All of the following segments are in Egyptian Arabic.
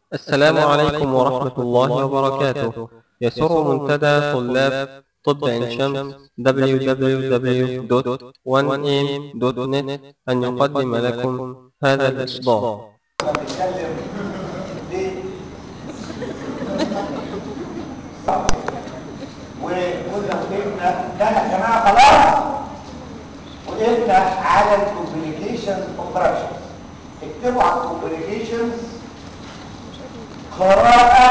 السلام عليكم ورحمة الله وبركاته يسر منتدى طلاب طب عين شمس www.1am.net أن يقدم لكم هذا الإصدار بنتكلم ليه؟ وكنا وقفنا ده يا جماعه خلاص وقفنا على الكومبليكيشنز اوبريشنز اكتبوا على الكومبليكيشنز قراءه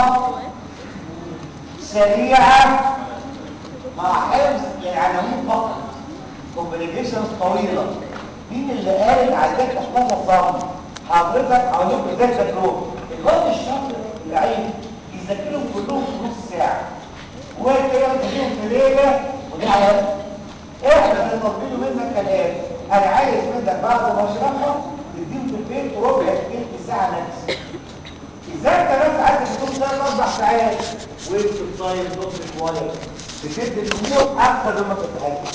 سريعه مع حفظ العناوين فقط كومبليكيشنز طويله مين اللي قال عايزاك تحفظها صم حضرتك هقول لكم ازاي تذاكروه الواد الشاطر العين يذاكرهم كلهم في نص ساعه وكده تجيهم في ليله ودي حياتك احنا اللي طالبينه منك كالاتي انا عايز منك بعد ما اشرحها تديهم في البيت ربع تلت ساعه ماكس اذا انت بس عايز تكون ثلاث اربع ساعات واكتب طيب نص شويه تشد الامور اكثر مما تتخيل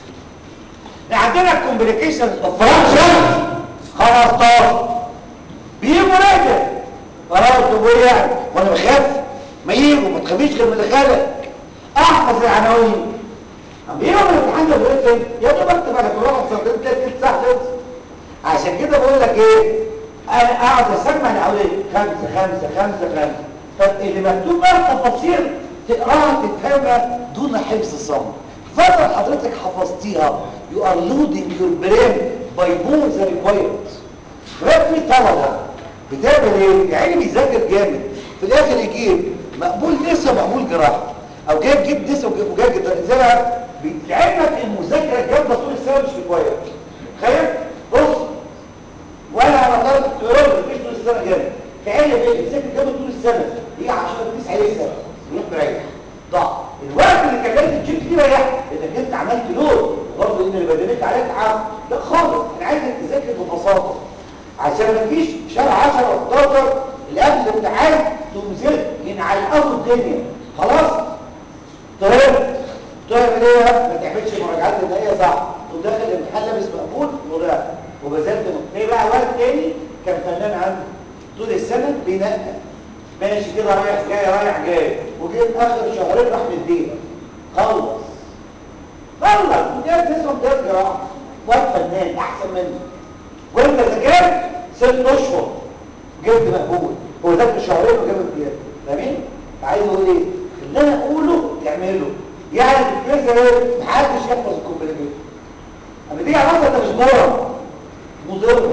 عندنا الكومبليكيشنز اوف فراكشن 15 بيجوا راجع خلاص تقول يعني وانا بخاف ما يجوا ما تخافيش غير من اللي خلق احفظ العناوين اما يجوا من الامتحان ده بيقول يا دوب اكتب على كل واحد ساعتين ثلاث ساعات خلص عشان كده بقول لك ايه انا اقعد اسمع العناوين خمسه خمسه خمسه خمسه طب اللي مكتوب بقى التفاصيل تقراها تفهمها دون حفظ صم فترة حضرتك حفظتيها you are loading your brain by more than required في طلبة بتعمل ايه؟ يعني بيذاكر جامد في الاخر يجيب مقبول نسا مقبول جراحة او جاي تجيب نسا وجاي جدا ازاي لعلمك المذاكرة الجامدة طول السنة مش ريكوايرد تخيل بص وانا على طالب تقول مفيش طول السنة جامد تعالى ايه بتذاكر جامد طول السنة يجي 10 9 لسه يروح مريح ضاع الوقت اللي كان لازم تشيل فيه ريح انك انت عملت لود برضه ان اللي بدنك عليك عام لا خالص انا عايزك تذاكر ببساطه عشان ما فيش شهر 10 و 11 اللي قبل الامتحان تقوم زلت ينعلقوا الدنيا خلاص طيب تعمل ايه ما تعملش مراجعات النهائيه صح تقوم داخل الامتحان لابس مقبول وراجع وبذلت ايه بقى وقت تاني كان فنان عنده طول السنه بينقل ماشي كده رايح جاي رايح جاي وجيت اخر شهرين راح مدينا خلص خلص وديت تسمع ده جراحه واد فنان احسن مني وانت ذاكرت ست اشهر جبت مقبول هو ذاكر شهرين وجاب امتياز فاهمين عايز اقول ايه اللي انا اقوله تعمله يعني الكيسه ايه محدش يحفظ الكومبليكيشن اما تيجي على انت مش مره مضر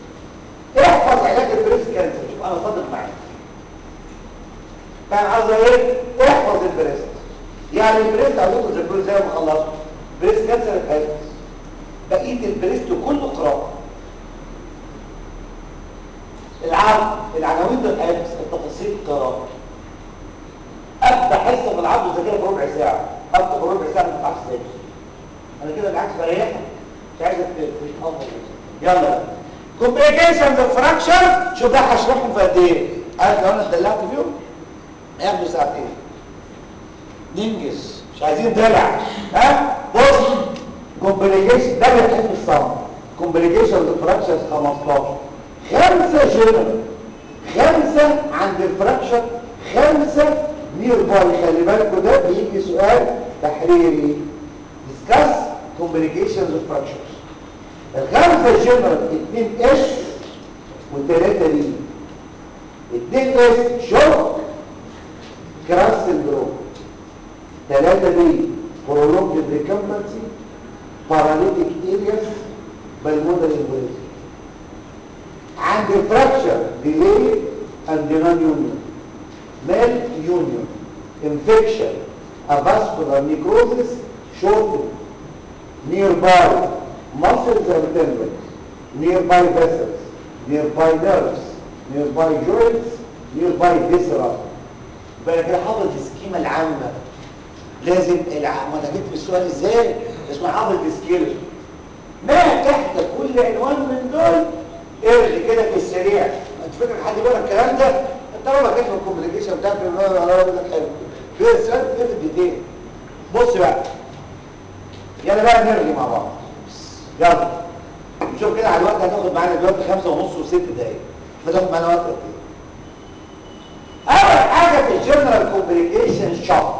احفظ علاج البريست كانسر شوف انا صادق معاك كان قصدي ايه احفظ البريست يعني البريست عاوزكم تذاكروا زي ما خلصوا بريست كانسر الحفظ بقيه البريست كله قراءه العرض العناوين بالحفظ التفاصيل قراءه ابدا حصه في العرض وذاكرها في ربع ساعه ابدا في ربع ساعه ما تعرفش ازاي انا كده بالعكس بريحك مش عايزك تتحفظ يلا كومبليكيشنز اوف فراكشر شوف ده هشرحهم في قد ايه عارف لو انا اتدلعت فيهم هياخدوا ساعتين ننجز مش عايزين دلع ها بص كومبليكيشن ده اللي بتحب الصم كومبليكيشن الفراكشر 15 خمسه جنرال خمسه عند الفراكشر خمسه نير باي خلي بالكوا ده بيجي سؤال تحريري ديسكاس كومبليكيشنز اوف فراكشرز الخمسه جنرال 2 اس و3 دي 2 اس شوك كراس سندروم ثلاثة دي prolonged recumbency paralytic areas pulmonary embolism عند الفراكشر delay and non-union mal union infection avascular necrosis shortening nearby muscles and tendons nearby vessels nearby nerves nearby joints nearby viscera بقى كده حافظ السكيمه العامه لازم العام وانا جبت السؤال ازاي اسمه حافظ السكيلر ما تحت كل عنوان من دول ارغي كده في السريع انت فاكر حد بيقرا الكلام ده انت لو كاتب الكومبليكيشن بتاعك انا اقول لك حلو في السؤال في الديتيل بص بقى يلا بقى نرغي مع بعض يلا نشوف كده على الوقت هتاخد معانا دلوقتي خمسة ونص وست دقايق هتاخد معانا وقت قد ايه كومبليكيشن شوك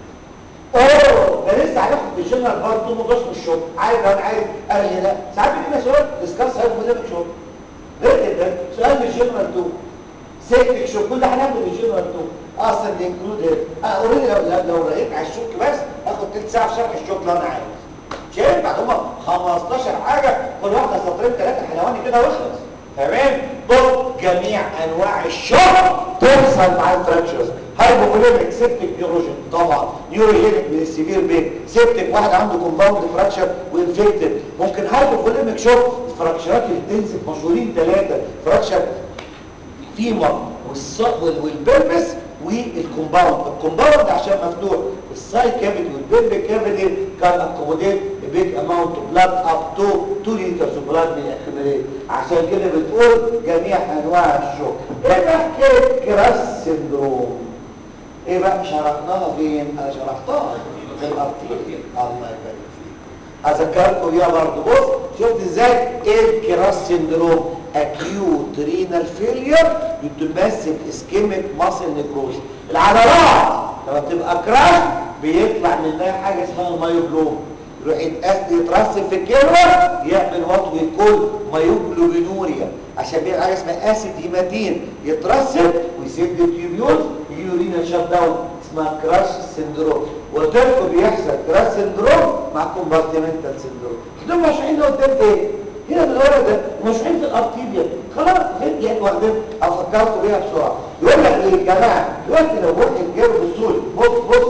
اوه ده لسه هناخد في الجنرال بارت 2 مدرس من الشغل عايز لو انا عايز ارجع لا ساعات بيجي سؤال ديسكاس هايبو فوليميك شوك غير كده سؤال في الجنرال 2 سيكتك شوك كل ده هناخده في الجنرال 2 اصلا دي انكلود اوريدي لو لو لو رأيت على الشوك بس اخد تلت ساعه في شرح الشوك لو انا عايز مش هينفع هما 15 حاجه كل واحده سطرين ثلاثه حلواني كده واخلص تمام بص جميع انواع الشوك توصل مع الفراكشرز هايبوفوليميك سيبتك نيوروجين طبعا نيوروجينيك من السيفير بين سيبتك واحد عنده كومباوند فراكشر وانفكتد ممكن هايبوفوليميك شوك الفراكشرات اللي بتنزل مشهورين ثلاثه فراكشر فيمر والبلبس والكومباوند الكومباوند عشان مفتوح السايد كافيتي والبلبك كافيتي كان اكوموديت بيج اماونت اوف بلاد اب تو 2 لترز بلاد من اكيوميليت عشان كده بتقول جميع انواع الشوك ايه بقى حكايه كراس سندروم ايه بقى شرحناها فين انا شرحتها في الارتيكل الله يبارك فيك اذكركم يا برضه بص شفت ازاي ايه الكراس سندروم اكيوت رينال فيلير يتمثل اسكيميك ماسل نيكروز العضلات لما بتبقى كراش بيطلع منها حاجه اسمها المايوجلوم يروح يترسب في الكلوه يعمل وات ويكول مايوجلوبينوريا عشان بيعمل حاجه اسمها اسيد هيماتين يترسب ويسد التيوبيولز يورينا شات داون اسمها كراش سندروم وقلت لكم بيحصل كراش سندروم مع كومبارتمنتال سندروم دول مشروعين لو قدام ايه هنا بالورق ده مشروعين في الارتيبيا خلاص فين يعني واخدين افكرتوا بيها بسرعه يقول لك ايه يا جماعه دلوقتي لو واحد جاب بصول بص بص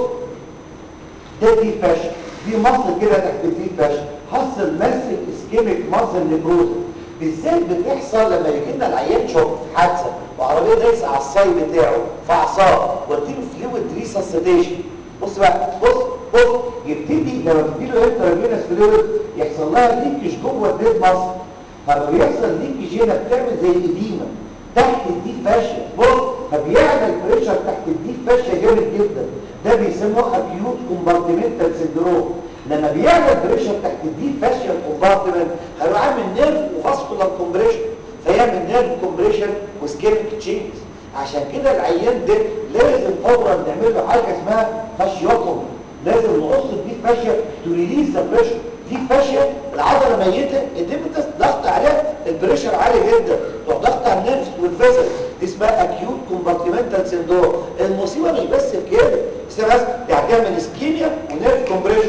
ده دي فاشل دي مصل كده تحت دي فاشل حصل ماسك اسكيميك ماسل نيكروز بالذات بتحصل لما يجي لنا العيان شوك في حادثه وعربيه دايسه على الصاي بتاعه في اعصاب واديله فلويد ريسسيتيشن بص بقى بص بص يبتدي لما تديله انترفينس فلويد يحصل لها ليكج جوه الديد مصر فلما بيحصل ليكج هنا بتعمل زي الاديمه تحت الدي فاشيا بص فبيعمل بريشر تحت الدي فاشيا جامد جدا ده بيسموه اكيوت كومبارتمنتال سندروم لما بيعمل بريشر تحت الدي فاشيا كومبارتمنت هيبقى عامل نيرف وفاسكولار كومبريشن فيعمل نيرف كومبريشن وسكيميك تشينجز عشان كده العيان ده لازم فورا نعمل له حاجه اسمها فاشيوتومي لازم نقص الدي فاشيا تو ريليز ذا بريشر دي فاشيا العضله ميته الديمتس ضغط عليها البريشر عالي جدا تروح ضغط على النيرفز والفيزل دي اسمها اكيوت كومبارتمنتال سندروم المصيبه مش بس في كده اسمها بس يعني تعمل اسكيميا ونيرف كومبريشن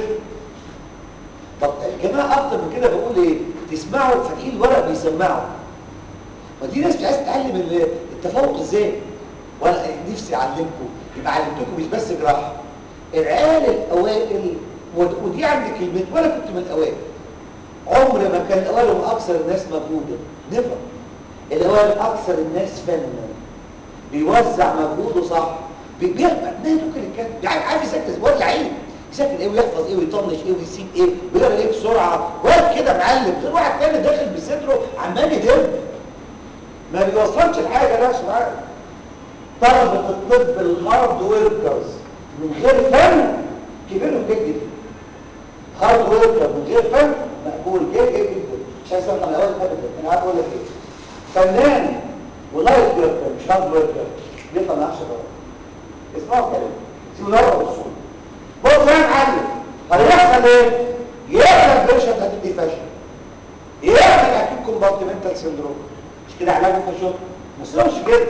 طب الجماعه اكتر من كده بقول ايه تسمعوا فاكرين الورق بيسمعوا ودي ناس مش عايز تتعلم التفوق ازاي وانا نفسي اعلمكم يبقى علمتكم مش بس جراحه العيال الاوائل ودي عندي كلمه ولا كنت من الاوائل عمر ما كان الاوائل هم اكثر الناس مجهودا نفر الاوائل اكثر الناس فنا بيوزع مجهوده صح بيقرا نادوا كده الكلام يعني عارف يسكت ولا عين يسكت ايه ويحفظ ايه ويطنش ايه ويسيب ايه ويقرا ايه بسرعه وقت كده معلم غير واحد تاني داخل بصدره عمال يدب ما بيوصلش الحاجه نفسه معاه طلبه الطب الهارد وركرز من غير فن كبيرهم جدا هارد وركر من غير فن مقبول جدا جدا مش عايز افهم الاول ابدا انا عارف اقول لك ايه فنان ولايت وركر مش هارد وركر بيطلع ما يعرفش دور اسمعوا كلام سيبوا دور الصوت بص يا معلم هيحصل ايه؟ يعمل بريشر هتدي فشل يعمل اكيد كومبارتمنتال سندروم مش كده علاجه في الشغل بس هو مش كده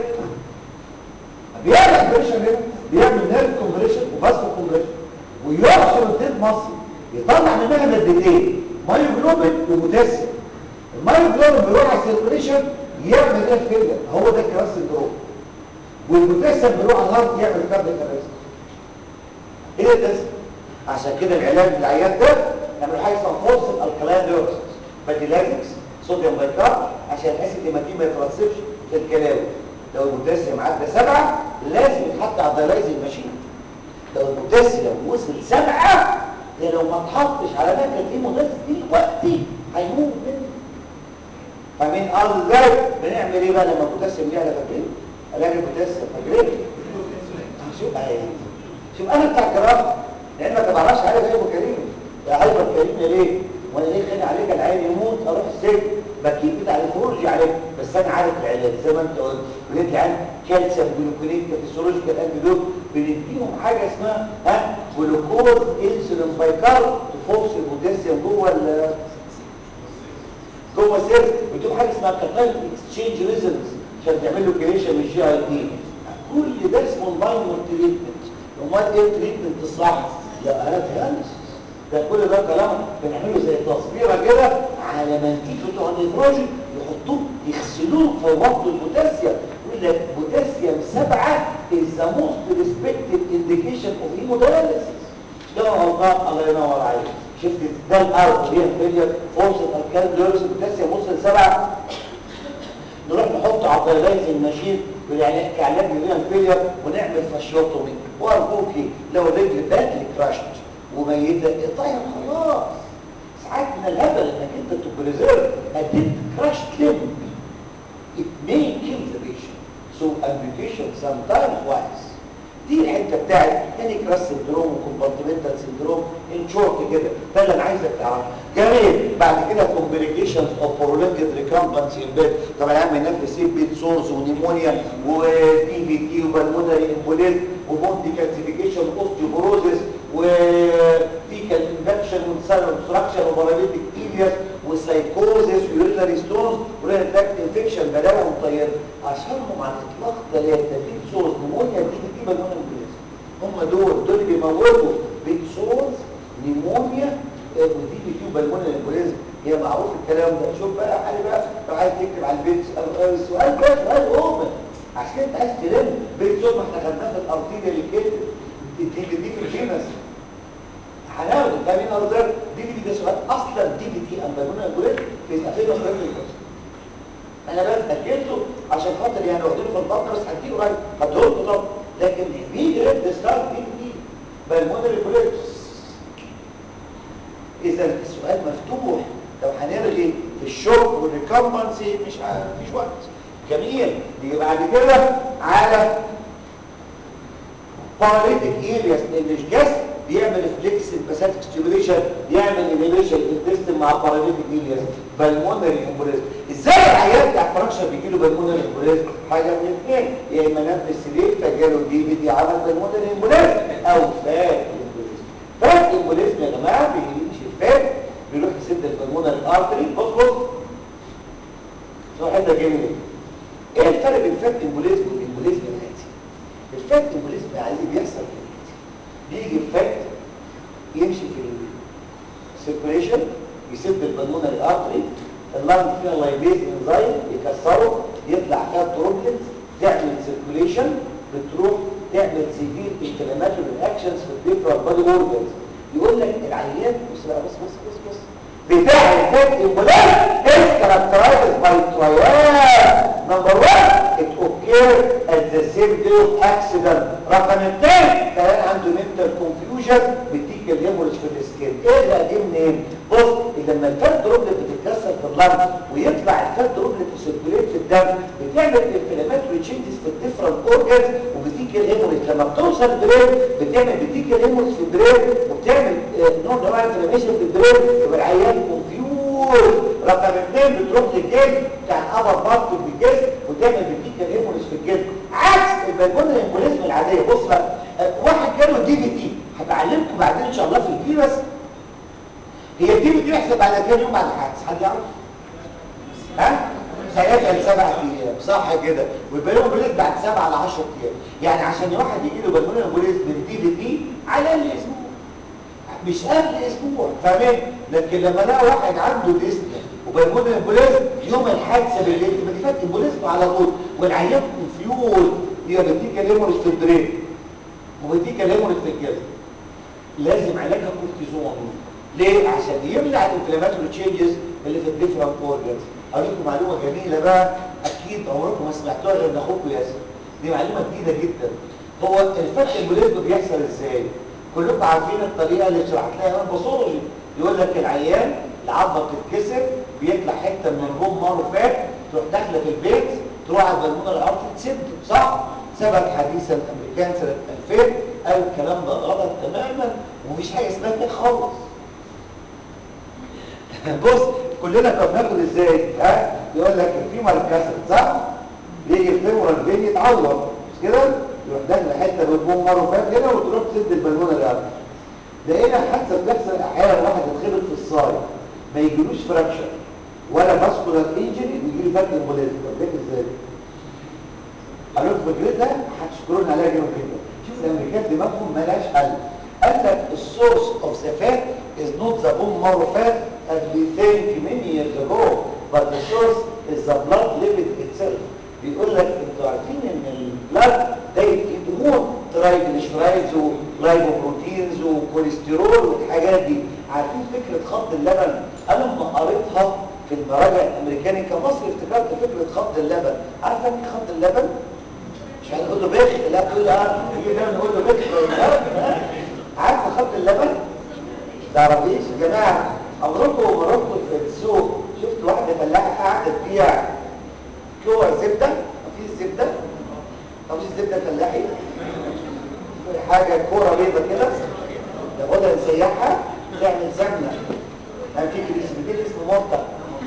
بيعمل بريشر هنا بيعمل نيرف كومبريشن وفاسكو كومبريشن ويعصر الديد مصري يطلع منها مادتين مايوجلوبين وبوتاسيوم المايوجلوبين بيروح على السيركوليشن يعمل ايه فيلر هو ده كراس سندروم والبوتاسيوم بيروح على الهارت يعمل كارد ارست ايه ده عشان كده العلاج للعيان ده نعمل حاجه اسمها فورس الكلاين ديورسس باديلازكس صوديوم بايكارب عشان الاسيد هيماتين ما يترسبش في الكلاوي لو البوتاسيوم عدى سبعة لازم يتحط على الدايلايزنج ماشين لو البوتاسيوم وصل سبعة ده لو ما اتحطش على مركز هيمودايز دلوقتي هيموت منه فاهمين قصدي ازاي بنعمل ايه بقى لما البوتاسيوم يعلى فاكرين علاج البوتاسيوم فاكرين شوف اهي شوف انا بتاع جراحه لان ما تعرفش حاجه زي ابو كريم يا هايبر كريم يا ليه وانا ليه خاني عليك العين يموت اروح السجن بكيب بتاع الفروج عليك بس انا عارف العلاج زي ما انت قلت قلت يعني كالسيوم جلوكونيت كفيسيولوجيكال انتيدوت بنديهم حاجه اسمها ها جلوكوز انسولين بايكار تفوكس البوتاسيوم جوه ال جوه سيرس بتقول حاجه اسمها كاتاين اكسشينج ريزلز عشان تعمل له كريشن من الجي اي تي كل ده اسمه ماينور تريتمنت امال ايه التريتمنت الصح لا انا دياليسيس ده كل ده كلام بنعمله زي تصبيره كده على منتيج بتوع النيتروجين يحطوه يغسلوه فيوطوا البوتاسيوم يقول لك بوتاسيوم 7 is the most respected indication of hemodialysis ده غلطان الله ينور عليك شفت ده الارض هي الفيلير فرصه الكالب دورس البوتاسيوم وصل 7 نروح نحط على الدايلايزنج ماشين والعلاج كعلاج للريال فيلير ونعمل فاشيوتومي وارجوكي لو رجل باتلي كراشت وميته طيب خلاص ساعات من الهبل انك انت تبريزيرف اديت كراش ليم it may kill the patient so amputation sometimes wise دي الحته بتاعت يعني كراس سندروم وكومبارتمنتال سندروم ان شورت كده ده اللي انا عايزك تعرفه جميل بعد كده كومبليكيشنز اوف برولونجد ريكامبنسي ان بيد طبعا يا عم الناس سيب بيت سورس ونيمونيا ودي في تي وبالمونري امبوليزم وبوندي كالسيفيكيشن اوستيوبروزيس وفيكال انفكشن وسيل اوبستراكشن وباراليتيك ايلياس وسايكوزيس ويورينري ستونز ورينال تراكت انفكشن بلاوي وطير اشهرهم على الاطلاق ثلاثه بيت سورس نيمونيا دي في تي بالمونري امبوليزم هم دول دول اللي بيموتوا بيت سورس نيمونيا ودي في تي بالمونري امبوليزم هي معروف الكلام ده شوف بقى حالي بقى لو عايز تكتب على البيت السؤال ده سؤال اوبن عشان انت عايز تلم بيت سورس ما احنا خدناه في الارتيريا اللي كده دي دي دي في الجينس هناخد ده من ارزاق دي دي ده سؤال اصلا دي دي دي امبالونا الجولد في الافيل والخير انا بس اكلته عشان خاطر يعني واخدينه في البطن بس هديه قريب هديه طب لكن بيجي ريد ستار دي دي بالمونري الجولد اذا السؤال مفتوح لو هنرغي في الشرب والريكمبنسي مش مش وقت جميل نيجي بعد كده على باراليتيك ايرياس اللي الجسم بيعمل فليكس الباساتيك ستيميوليشن بيعمل انيبيشن الانتستين مع باراليتيك ايرياس بالمونري امبوليزم ازاي العيان بتاع الفراكشر بيجي له بالمونري امبوليزم حاجه من الاثنين يا اما نام في السرير فجاله دي في دي عمل بالمونري امبوليزم او فات امبوليزم فات امبوليزم يا جماعه بيجي الفات بيروح يسد البلمونري ارتري بص بص شوف حته جميله ايه الفرق بين الفات امبوليزم والامبوليزم العادي الفات امبوليزم العادي بيحصل في بيجي الفات يمشي في السيركوليشن يسد البلمونري ارتري اللنج فيها لايبيز انزايم يكسره يطلع فيها تروبلت تعمل سيركوليشن بتروح تعمل سيفير انفلاماتوري رياكشنز في الديفرنت بادي اورجنز يقول لك العيان بص بقى بص بص بص بص بتاع الفات امبوليزم is characterized by triad number one it occurred at the same day of accident رقم اثنين كان عنده mental confusion بتيجي الهيموريج في السكين ايه ده دي منين بص لما الفات دروبلت بتتكسر في اللنج ويطلع الفات دروبلت يسيركوليت في الدم بتعمل انفلاماتوري تشينجز في الديفرنت اورجنز وبتيجي الهيموريج لما بتوصل البرين بتعمل بتيجي الهيموريج في البرين وبتعمل نوع من انواع الانفلاميشن في البرين يبقى العيان كونفيوز رقم اثنين بتروح للجلد بتاع الابر بارت في الجسم وتعمل بتيجي الهيموريج في الجلد عكس البلمونري امبوليزم العاديه بص بقى واحد جاله دي في دي هبعلمكم بعدين ان شاء الله في الفيروس هي الدي في دي بيحصل بعد كام يوم بعد الحادث حد يعرف ها ثلاثة لسبع ايام صح كده والبالون بوليز بعد سبعة ل 10 ايام يعني عشان واحد يجي له بالون بوليز من دي في دي على الاسبوع مش قبل اسبوع فاهمين لكن لما الاقي واحد عنده ديسنيا وبالون بوليز يوم الحادثه بالليل تبقى دي فات البوليز على طول والعيان كونفيوز يبقى بديك الهيموريج في البرين وبديك الهيموريج في الجلد لازم علاجها كورتيزون ليه عشان يمنع الانفلاماتوري تشينجز اللي في الديفرنت اورجنز اقول لكم معلومه جميله بقى اكيد عمركم ما سمعتوها غير من اخوكم ياسر دي معلومه جديده جدا هو الفتح البوليزم بيحصل ازاي كلكم عارفين الطريقه اللي شرحت لها انا الباثولوجي يقول لك العيان العظمه بتتكسر بيطلع حته من الروم مارو فات تروح داخله في البيت تروح على البلمونر الارض تسد صح ثبت حديثا الامريكان سنه 2000 قال الكلام ده غلط تماما ومفيش حاجه اسمها كده خالص بص كلنا كنا بناخد ازاي ها يقول لك الفيمر كسر صح يجي الفيمورال فين يتعور مش كده يروح داخل حته بتبوم مره فات كده وتروح تسد البالونه الارض لقينا حادثه بتحصل احيانا واحد يتخبط في الصاير ما يجيلوش فراكشر ولا فاسكولار انجري ويجي له فات امبوليزم طب ليه ازاي؟ قالوا لكم فكرتها هتشكرون عليها جامد جدا شوف الامريكان دماغهم مالهاش حل قال لك السورس اوف ذا فات is not the bone marrow fat as we think many years ago but the source is the blood lipid itself بيقول لك انتوا عارفين ان البلاد ده يدهون ترايجليسرايدز ولايبوبروتينز وكوليسترول والحاجات دي عارفين فكره خط اللبن انا لما قريتها في المراجع الامريكاني كمصري افتكرت فكره خط اللبن عارف يعني إيه خط اللبن مش عايز اقول له بخ لا تقول اه يجي دايما نقول له بخ عارف خط اللبن تعرفيش يا جماعه عمركم مررتوا في السوق شفت واحده فلاحه قاعده تبيع كوع زبده مفيش زبده مفيش زبده فلاحي حاجه كوره بيضه كده ناخدها نسيحها تعمل سمنه ما في كريسبيتين اسمه مرتب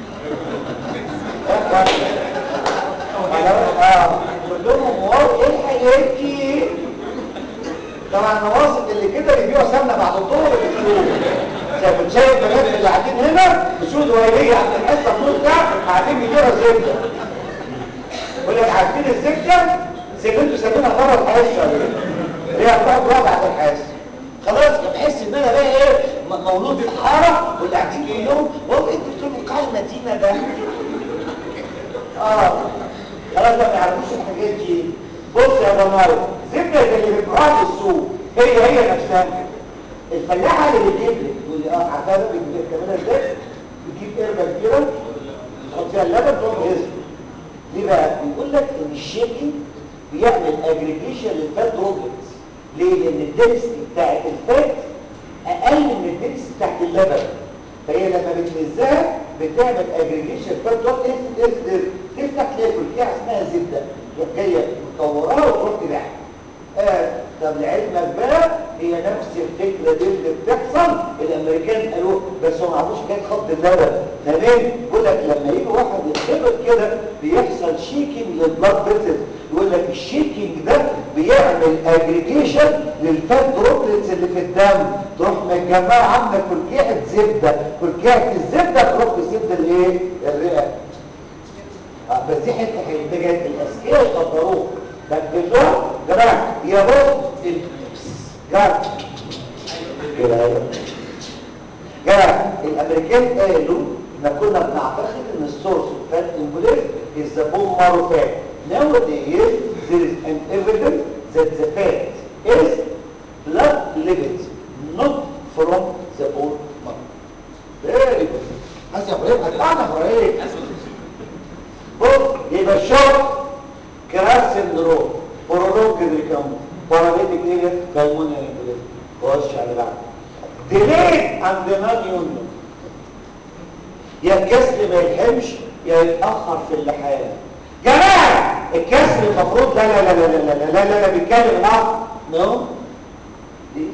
اه كلهم واو ايه الحاجات دي طبعا النواصب اللي كده بيبيعوا سمنه بعد الظهر بيقولوا شايف شايف البنات اللي قاعدين هنا بشوط وهيليه عند الحصه النص ده قاعدين بيبيعوا زبده يقول لك عارفين الزبده زي ما انتوا سايبينها بره الحصه هي بتقعد بقى بعد الحصه خلاص بحس ان انا بقى ايه مولود في الحاره واللي قاعدين كلهم والله انتوا بتقولوا القاع المدينه ده اه خلاص ما يعرفوش الحاجات دي بص يا جماعه زبده زي اللي بتبيعوها في السوق هي هي نفسها الفلاحه اللي بتجيب لك تقول لي اه عارفها بقى بتجيب بتعملها ازاي بتجيب قربه كبيره تحط فيها اللبن تروح تهزه ليه بقى بيقول لك ان الشيكنج بيعمل اجريجيشن للفات دروبلتس ليه لان الدنسيتي بتاعت الفات اقل من الدنسيتي بتاعت اللبن فهي لما بتهزها بتعمل اجريجيشن فات دروبلتس تفتح تلاقي كلكيه اسمها زبده تروح جايه مكوراها وتروح تبيعها آه طب لعلمك بقى هي نفس الفكرة دي اللي بتحصل الامريكان قالوا بس هم ما عرفوش كان خط اللبن تمام بيقول لك لما يجي واحد يتخبط كده بيحصل شيكينج للبلاد فيسل يقول لك الشيكينج ده بيعمل اجريجيشن للفات دروبلتس اللي في الدم تروح متجمعه عندك كلكيعه زبده كلكيعه الزبده تروح لزبده الايه الرئه آه بس دي حته حته الاذكياء يقدروه لكن له جماعه يا بص جماعه جماعه الامريكان قالوا ان كنا بنعتقد ان السورس فات امبوليز is the bone marrow fat nowadays there is an evidence that the fat is blood lipids not from the bone marrow very good بس يا ابراهيم هتقعنا ابراهيم بص يبقى الشرط كراس سندروم برولوج ريكام باراليتيك ايه بالمونيا انفلونزا خش على بعض ديليت عند نان يونيون يا الكسر ما يلحمش يا يتاخر في اللحام جماعه الكسر المفروض لا لا لا لا لا لا لا لا لا بيتكلم معاه نو بليز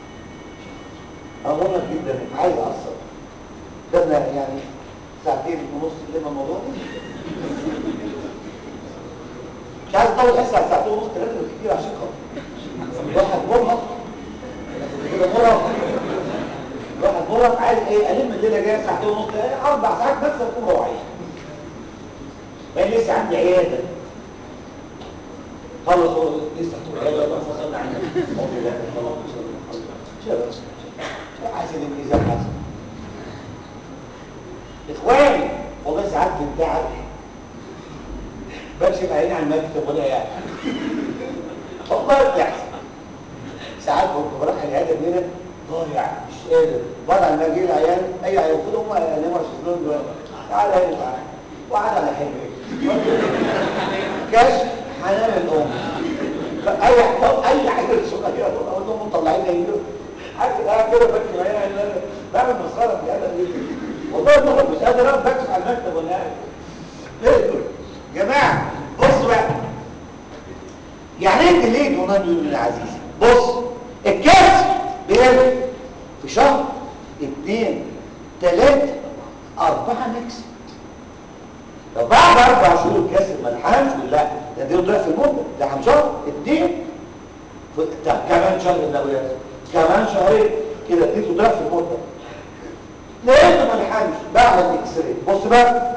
اظن جدا عايز اعصب ده يعني ساعتين ونص لما الموضوع مش عايز اطول حصه على ساعتين ونص ثلاثه بالكتير عشان خاطر الواحد مرهق كده مرهق الواحد مرهق عايز ايه الم الليله جايه ساعتين ونص اربع ساعات بس اكون روعيه بقى لسه عندي عياده خلص لسه هتروح عياده بقى فصلنا عنها اقول لا خلاص شباب حاسس الميزان حسن اخواني والله ساعات بنتعب بمشي بعيني على المكتب ولا يعني والله بتحصل ساعات كنت بروح العياده هنا ضايع مش قادر بعد ما اجي العيال اي عيال المفروض هم يناموا على الشيزلون دلوقتي تعالى هنا تعالى وقعد على حلمي كشف حنان الام اي اي عيل صغير اقول لهم مطلعين يجيبوا قاعد كده بكتب عيني بعمل مسخره في العياده دي والله المره مش قادر اقعد بكتب على المكتب ولا قاعد جماعة بص بقى يعني ايه ديليد ونان يونيون العزيز بص الكاس بيعمل في شهر اثنين ثلاثة أربعة مكس طب طب بعد اربع شهور الكسر ما لحقش لا ده دي ضعف المده لحم شهر اتنين طب كمان شهر الاولاد كمان شهرين كده اديته ضعف المده لقيته ما لحقش بعمل اكس راي بص بقى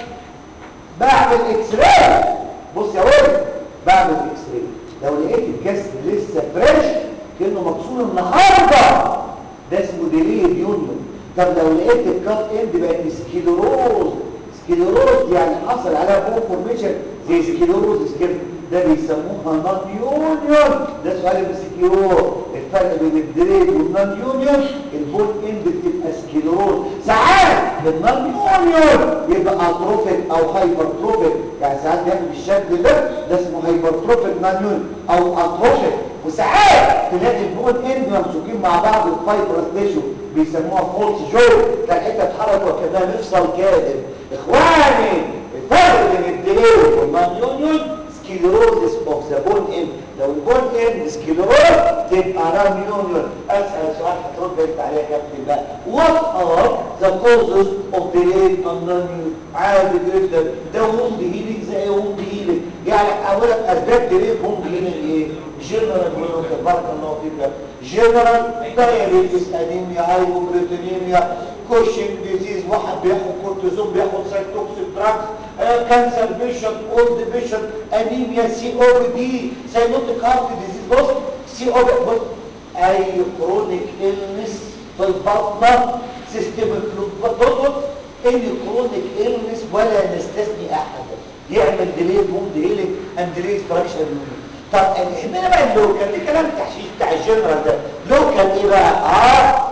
بعمل اكس راي بص يا ولد بعمل اكس راي لو لقيت الكسر لسه فريش كانه مكسور النهارده ده اسمه ديليد يونيون طب لو لقيت الكات اند بقت سكيلوروز سكيلوروز يعني حصل عليها بون فورميشن زي سكيلوروز كده ده بيسموها نون يونيون ده سؤال مسكيور الفرق بين الدريد والنون يونيون البون اند بتبقى سكيلوروز ساعات النون يونيون يبقى اتروفيك او هايبرتروفيك يعني ساعات بياخد الشكل ده ده اسمه هايبرتروفيك نون يونيون او اتروفيك وساعات تلاقي البون اند ممسوكين مع بعض الفايبرس تيشو بيسموها فولس جو تلاقيها اتحرك وكانها مفصل كاذب اخواني الفرق بين الدريد والنون يونيون سكيلروزس اوف ذا بون اند لو البون اند سكيلروز تبقى نون يونيون اسال سؤال هترد انت عليه يا كابتن بقى وات ار ذا كوزز اوف ديليد اند نون يونيون عادي جدا ده ووند هيلينج زي ووند هيلينج يعني اولا اسباب ديليد ووند هيلينج ايه جنرال بلوك بارك الله فيك جنرال دايابيتس انيميا هايبوبروتينيميا كوشن ديزيز واحد بياخد كورتيزون بياخد سايتوكسيك دراجز آه كانسر بيشن اولد بيشن انيميا سي او دي ساينوتيك هارت ديزيز بص سي او بص اي كرونيك النس في البطنه سيستم بص اي كرونيك النس ولا نستثني احد يعمل ديلي بوند هيلينج اند ديلي فراكشن طب هنا بقى اللوكال دي كلام تحشيش بتاع الجنرال ده لوكال ايه بقى اه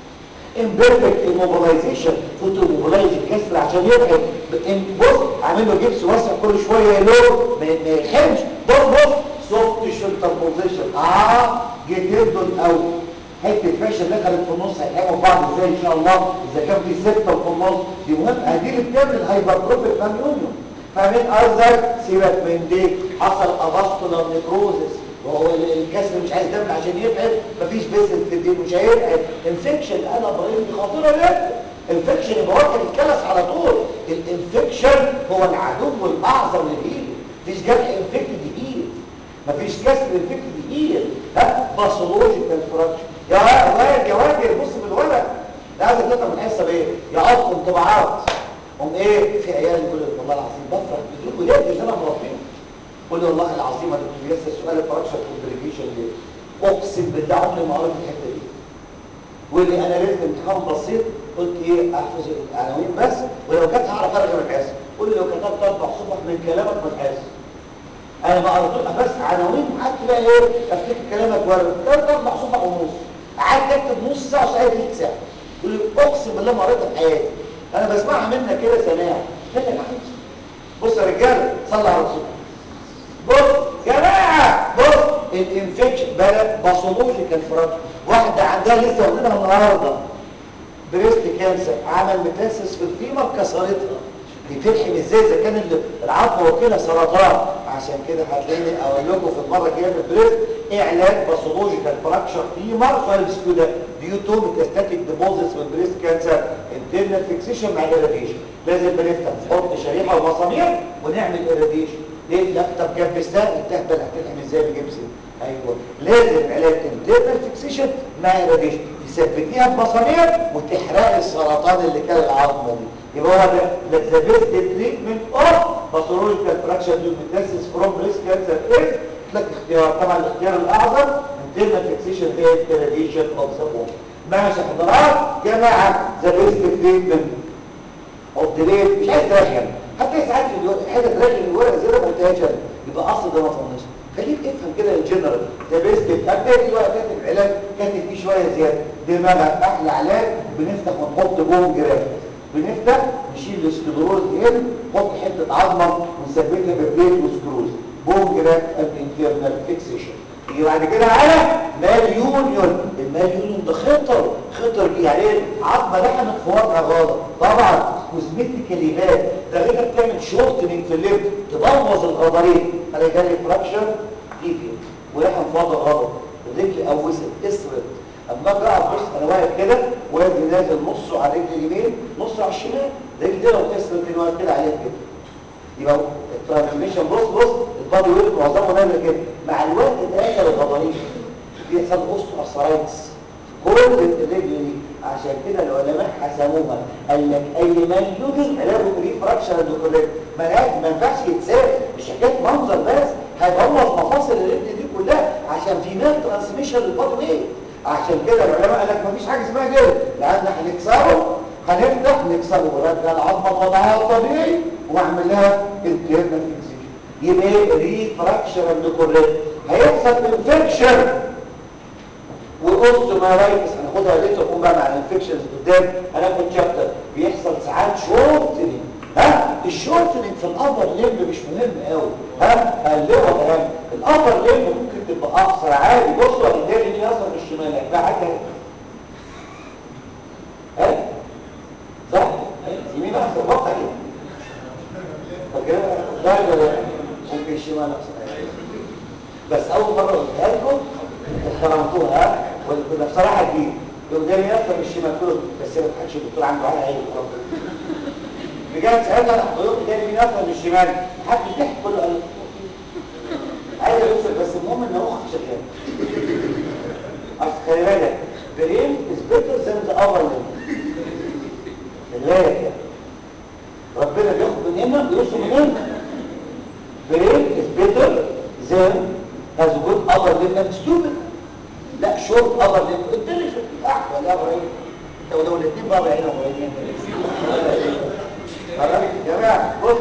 امبيرفكت immobilization فوتو موبلايز الكسر عشان يبعد بص عامل له جبس واسع كل شويه له ما يخمش بص بص سوفت شولتر بوزيشن اه جديد او حته فاشل دخلت في النص هيلعبوا بعض ازاي ان شاء الله اذا كان في سته في النص دي مهم هدي اللي بتعمل هايبرتروفيك مانيونيوم فاهمين قصدك سيبك من دي حصل افاسكولار نيكروزس وهو الكسر مش عايز دم عشان يبعد مفيش بيسل في الدين مش هيبعد انفكشن انا ابراهيم دي خطيره جدا انفكشن يبقى واخد الكلس على طول الانفكشن هو العدو الاعظم للهيل مفيش جرح انفكتد هيل مفيش كسر انفكتد هيل ها باثولوجيكال فراكشن يا واد يا واد بص في الورق ده عايز تطلع من الحصه بايه يا عض انطباعات هم ايه في عيال يقول لك والله العظيم بفرح بدون ولاد اللي انا مربيهم قول لي والله العظيم انا كنت لسه السؤال الفراكشن كومبليكيشن ليه اقسم بالله عمري ما قريت الحته دي واللي انا لقيت امتحان بسيط قلت ايه احفظ العناوين بس ولو كانت هعرف ارجع من الحاسب قول لي لو كتبت اربع صفح من كلامك ما تحاسب انا ما قريتوش بس عناوين قعدت بقى ايه افتكر كلامك ورا ثلاث اربع صفح ونص قعدت اكتب نص ساعه ساعه ثلث ساعه يقول لي اقسم بالله ما قريتها في حياتي انا بسمعها منك كده سماع فين العكس بص يا رجاله صلى على رسول بص جماعه بص الانفكشن بقى باثولوجيكال فراكشن واحده عندها لسه واخدينها النهارده بريست كانسر عمل ميتاسيس في الفيمر كسرتها دي تلحم ازاي اذا كان العظم واكلها سرطان عشان كده هتلاقيني اقول لكم في المره الجايه في البريست ايه علاج باثولوجيكال فراكشر فيمر سؤال بيسكو ده ديو تو ميتاستاتيك ديبوزيتس في البريست كانسر انترنال فيكسيشن مع الاراديشن لازم بنفتح نحط شريحه ومسامير ونعمل اراديشن ليه لا طب جبستها التهبل هتلحم ازاي بجبس ايوه لازم علاج انترنال فيكسيشن مع اراديشن تثبتيها بمسامير وتحرقي السرطان اللي كان العظمه دي يبقى هو ده ذا بيست تريتمنت اوف باثولوجيكال فراكشر ديو ميتاسيس فروم بريست كانسر از لك اختيار طبعا الاختيار الاعظم انترنال فيكسيشن هي الراديشن اوف ذا بون ماشي حضرات جماعه ذا بيست تريتمنت اوف ديليت مش عايز ترخم حتى ساعات في الورق حاجه ترخم الورق زياده ما قلتهاش انا يبقى اصل ده ما طنش خليك افهم كده الجنرال ده بيست ابدا الورق كاتب علاج كاتب فيه شويه زياده دماغك احلى علاج بنفتح ونحط جوه جراف بنفتح نشيل السكلروز هنا نحط حته عظمه ونثبتها ببليت وسكروز بون جراف الانترنال فيكسيشن يجي بعد كده على مال يونيون المال يونيون ده خطر خطر يعني ايه عظمه لحمت في وضع غلط طبعا كوزمتيكالي باد ده غير بتعمل شورتنج في الليف تبوظ الغضاريف انا جالي فراكشر تيجي ولحم في وضع غلط الرجل اوست اسرت اما اجي اقف بص انا واقف كده وادي نازل نصه على الرجل اليمين نصه على الشمال رجلي دي لو كسرت دي واقف كده عليها كده يبقى الترانسميشن بص بص البادي ويت معظمه نازل كده مع الوقت اتاكل الغضاريف بيحصل اوستوارثرايتس كل الرجل دي عشان كده العلماء حسموها قال لك اي من يوجد علاجه بري فراكشر الدوكوليت ما ما ينفعش يتساب مش حكايه منظر بس هيبوظ مفاصل الرجل دي كلها عشان في مال ترانسميشن للبادي ويت عشان كده العلماء قال لك مفيش حاجه اسمها كده لان هنكسره هنفتح نكسره ورجع العظمه لوضعها الطبيعي واعمل لها انترنال فيكسيشن يبقى ري فراكشر الدوكوليت هيحصل انفكشن واوستومارايتس هناخدها لسه نقوم بقى مع الانفكشنز قدام هناخد شابتر بيحصل ساعات شورتنج ها الشورتنج في الابر ليمب مش مهم قوي ها هنلاقوا اهم الابر ليمب ممكن تبقى اقصر عادي بصوا هتلاقي دي اصلا في الشمال هتلاقي حاجه ها صح يمين اقصر بطه كده فكده لا لا لا ممكن الشمال اقصر بس اول مره قلتها لكم احترمتوها وكنا بصراحه دي يوم جاي يفهم الشمال كله بس ما تضحكش الدكتور عنده على عينه بجد ساعتها انا حضرتك جاي مين يفهم الشمال محدش ضحك كله قال عايز اوصل بس المهم ان هو شغال اصل خلي بالك برين از بيتر ذان ذا اذر ليمب خلي بالك يعني ربنا بياخد من هنا ويوصل من هنا برين از بيتر ذان has a good upper limb and stupid لا شورت upper limb intelligent احسن ولا ابراهيم لو لو الاثنين بقى هنا ابراهيم خلاص يا جماعه بص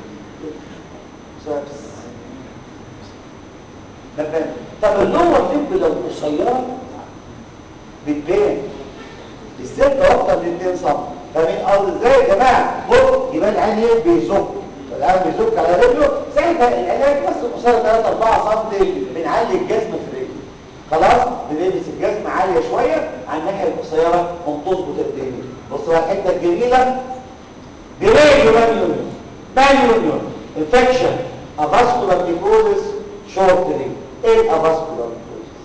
مثلا طب اللور ليمب لو قصيره بتبان بالذات لو اكتر من 2 سم فاهمين قصدي ازاي يا جماعه بص يبان العين ايه بيزق الان بيزك على رجله ساعتها العلاج بس قصير 3 4 سم بنعلي الجسم في رجله خلاص بنلبس الجسم عاليه شويه على الناحيه القصيره ونظبط الدنيا بص بقى الحته الجميله ديلي مانيون مانيون انفكشن افاسكولار نيكروزس شورتنج ايه الافاسكولار نيكروزس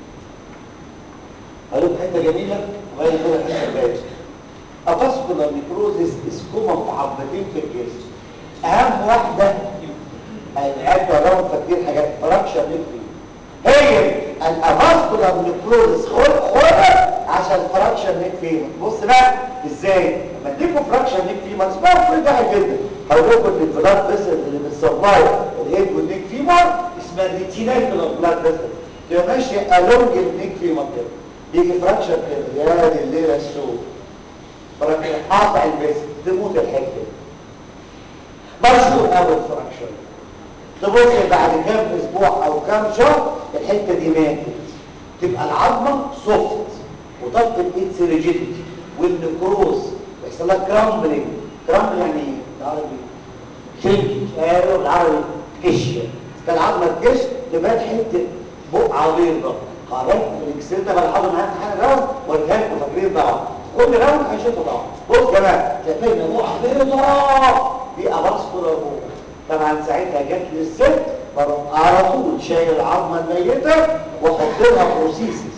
قالوا حته جميله وغير كده حته باقي افاسكولار نيكروزس اسكوما في عظمتين في الجسم اهم واحده العيال وراهم فاكرين حاجات فراكشر نيكري هي الافاسكولار نيكروزس خدها عشان فراكشر نيك فيمر بص بقى ازاي لما اديكوا فراكشر نيك فيمر اسمها كل ده جدا هقول لكم ان البلاد فيسل اللي بتسبلاي الهيد والنيك فيمر اسمها الريتينال بلاد فيسل تبقى ماشيه الونج النيك فيمر كده يجي فراكشر كده يا دي الليله السود فراكشر قاطع البس تموت الحته مشهور قوي الفراكشر تبص بعد كام اسبوع او كام شهر الحته دي ماتت تبقى العظمه سوفت وتفقد اتس ريجيديتي والنكروز ويحصل لها كرامبلينج كرامبل يعني ايه بالعربي شنكش ايوه بالعربي كشيه كان العظمه تكش تبقى حته بقعه بيضاء قررت الاكسير ده بقى الحاضر معايا امتحان الراوند وريتها لكم فاكرين طبعا كل راوند هيشوفوا طبعا بص يا جماعه تلاقي بقعه بيضاء دي اباسكولار طبعا ساعتها جت لي الست بروح على طول شايل العظمه الميته واحط لها بروسيسس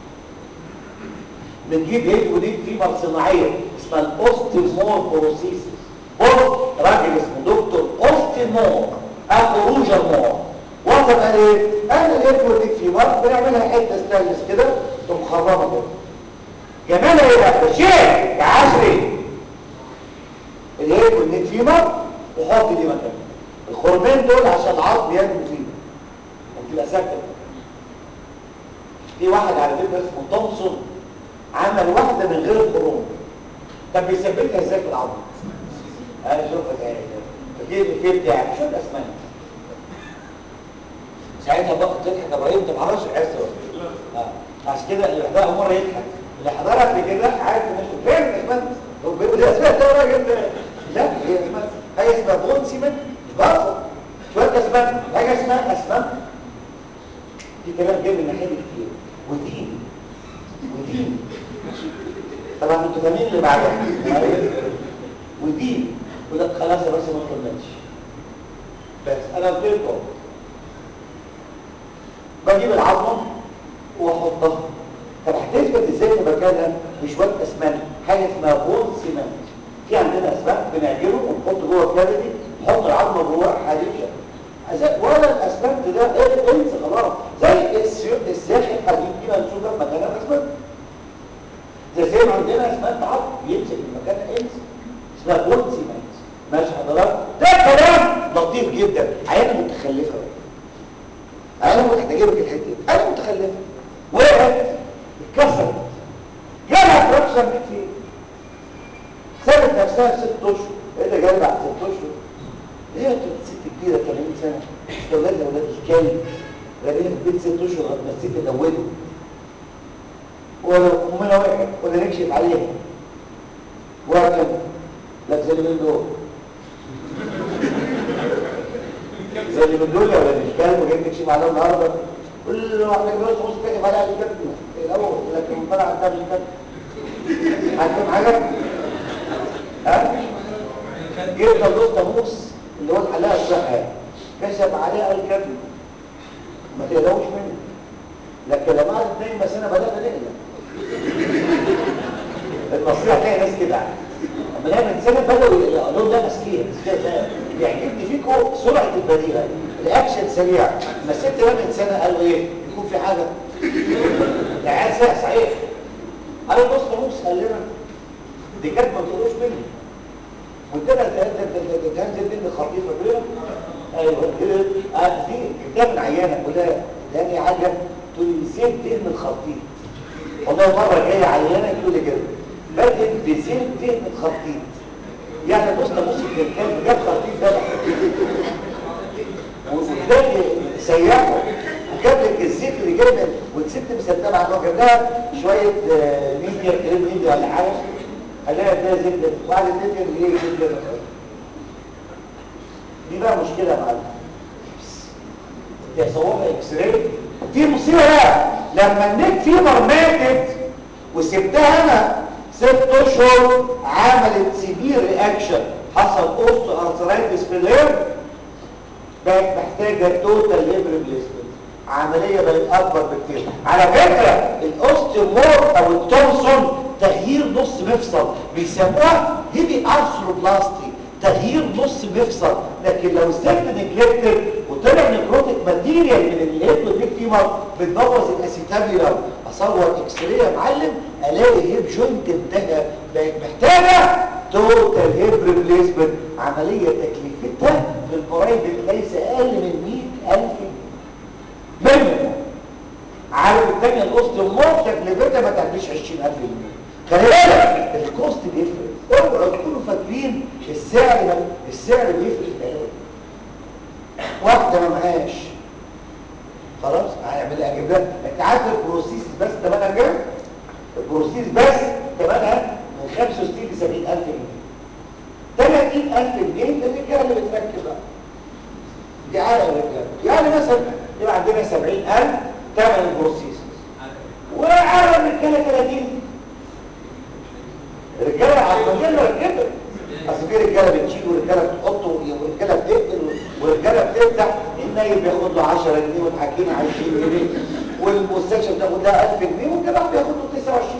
بنجيب هيد وديك فيبر صناعيه اسمها الاوستيمور بروسيسس بص راجل اسمه دكتور اوستيمور اخو روجر مور وصل قال ايه؟ قال الهيد وديك فيبر بنعملها حته ستانلس كده تقوم خرمه كده جمالها ايه بقى؟ شيء يا عشري الهيد والنيك فيبر وحط دي مكانها الخرمين دول عشان العظم ينمو فيه وتبقى ساكته في واحد على فكره اسمه تومسون عمل واحده من غير الخروم طب بيثبتها ازاي في العظم انا شوفها ازاي فكيف الفيل بتاعك شو الاسماء ساعتها بقى تضحك يا ابراهيم انت ما عرفش العرس اه عشان كده اللي حضرها مره يضحك اللي حضرها قبل كده عارف ان فين الاسماء هو بيقول لي اسماء ده راجل لا هي اسماء هي اسمها بون سيمنت برضه شويه اسماء حاجه اسمها اسماء في كلام جاي من ناحيه كتير ودين ودين طبعا انتوا فاهمين اللي بعدها ودين وده خلاص يا باشا ما كملتش بس انا قلت لكم بجيب العظمه واحطها طب هتثبت ازاي في مكانها بشويه اسمنت حاجه اسمها بون سيمنت في عندنا اسمنت بنعجنه ونحط جوه الكافيتي نحط العظمه فينا نشوف مكانها اسمنت زي زي ما عندنا اسمنت عض بيمسك المكان انس اسمها بولت سيمنت ماشي حضرتك ده كلام لطيف جدا عينه متخلفه بقى انا كنت هجيبك الحته دي انا متخلفه وقعت اتكسرت جالها فراكشن كتير سابت نفسها ست اشهر ايه اللي جاي بعد ست اشهر هي ست كبيره 80 سنه اولادها اولاد الكلب غالبا في بيت ست اشهر لغايه ما الست تولد وامنا وقعت ولا نكشف عليها وهكذا لا زي اللي من دول زي اللي من دول ولا مش كلب وجاي تكشف عليها النهارده كل ما احنا جوز مش كشف عليها الكلب الاول لكن طلع عندها مش كلب هتفهم حاجه؟ ها؟ يفضل دوس ناموس اللي هو الحلاقه الصحي كشف عليها الكلب ما تقلقوش منه لكن لما قعدت تنام بس انا بدات نقلق المصرية هتلاقي ناس كده اما نلاقي من سنه بداوا يقولوا ده مسكين بيعجبني فيكم سرعه البديهه الاكشن سريع ما الست بقى من سنه قالوا ايه يكون في حاجه العيال ساعه صحيح قالوا بص ناموس قال لنا دي كانت ما تقولوش مني وادينا تنزل دي خطيفه كده ايوه كده اه دي كتاب من عيانه كلها اداني حاجه تقول لي زيت دهن الخطيط والله مره جايه عيانه تقول لي كده بدهن بزيت دهن الخطيط يعني بص بص الكلام جاب خطيط ده وده سيحه وجاب لك الزيت اللي جاب والست مصدقه عنه جاب لها شويه ميديا كريم ميديا ولا حاجه خليها تلاقي زيت ده وبعد الزيت اللي هي زيت ده دي بقى مشكله يا معلم يصورها اكس راي في مصيبه بقى لما النيك فيبر ماتت وسبتها انا ست اشهر عملت سيفير رياكشن حصل اوستو ارثرايتس في الهيب بقت محتاجه توتال هيب ريبليسمنت عمليه بقت اكبر بكتير على فكره الاوستيومور او التومسون تغيير نص مفصل بيسموها هيبي ارثروبلاستي تغيير نص مفصل لكن لو الست نجلكتد وطلع نكروتيك ماتيريال من الهيب والنيك فيمر بتبوظ الاسيتابيولار اصور اكس راي يا معلم الاقي هيب جوينت انتهى بقت محتاجه توتال هيب ريبليسمنت عمليه تكلفتها في البرايفت ليس اقل من 100000 جنيه منهم عارف الثانيه الاوستيومور تكلفتها ما تعديش 20000 جنيه خلي بالك الكوست بيفرق اوعوا تكونوا فاكرين السعر ما السعر بيفرق كلام واحده ما معهاش خلاص هيعمل لها اجيب لها انت عارف البروسيس بس ثمنها كام البروسيس بس ثمنها من 65 ل 70000 جنيه 30000 جنيه للرجاله اللي بتركب بقى دي عاده الرجاله يعني مثلا يبقى عندنا 70000 ثمن البروسيس وعلى الرجاله 30 الرجاله عصبيين ركبت اصل في رجاله بتشيل ورجاله بتحط ورجاله بتقفل ورجاله بتفتح النايب بياخد له 10 جنيه والحكيم 20 جنيه والمستشفى بتاخد لها 1000 جنيه والجراح بياخد له 29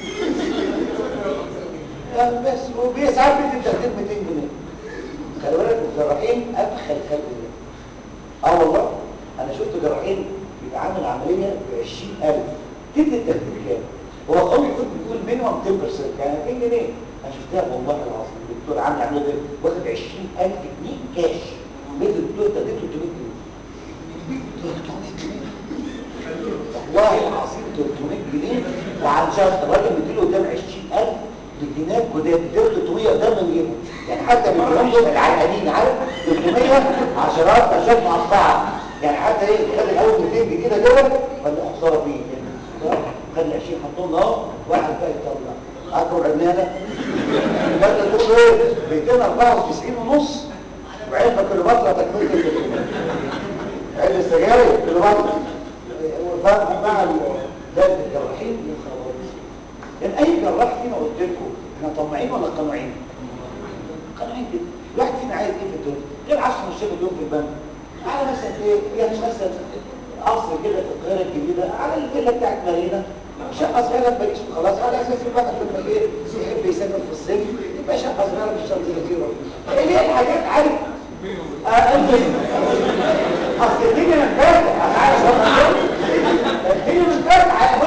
باقي بس وبيساعد بيدي تقدير 200 جنيه خلي بالك الجراحين ادخل خلق الله اه والله انا شفت جراحين بيبقى عامل عمليه ب 20000 تدي التقدير كام هو قوي كنت بيقول مينيمم 10% يعني 200 جنيه انا شفتها والله العظيم الدكتور عامل عمليه ده واخد 20000 جنيه كاش لقيت الدكتور تديته 300 جنيه 300 جنيه والله العظيم 300 جنيه وعن شهر الراجل مديله قدام 20000 بالجنيه جداد اديله 300 قدام من جيبه يعني حتى ما بيقولش العرقانين عارف 300 عشرات اشات مقطعه يعني حتى ايه خد الاول 200 جنيه كده ولا خساره فيه خد ال 20 حطهم اهو واحد بقى يطلع اكبر عنانه بدل تقول ايه 294 ونص وعلبه كيلومتر تكمله ال علبه السجاير كيلومتر فاهم مع ده الجراحين من خلاص يعني اي جراح فينا قلت لكم احنا طماعين ولا قنوعين قنوعين كده الواحد فينا عايز ايه في الدنيا غير 10 مشاكل اليوم في البنك على مثلا ايه يعني مثلا قصر كده في القاهره الجديده على الفيلا بتاعت مارينا شقه صغيره في باريس وخلاص على اساس الواحد لما ايه يحب يسافر في الصيف يبقى شقه صغيره مش شرط كتير ايه هي الحاجات عارف اصل الدنيا من فاتح انا عارف الدنيا من فاتح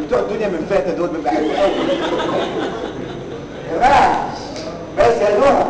بتوع الدنيا من فاتة دول بيبقى حلو قوي يا جماعه بس يا نهى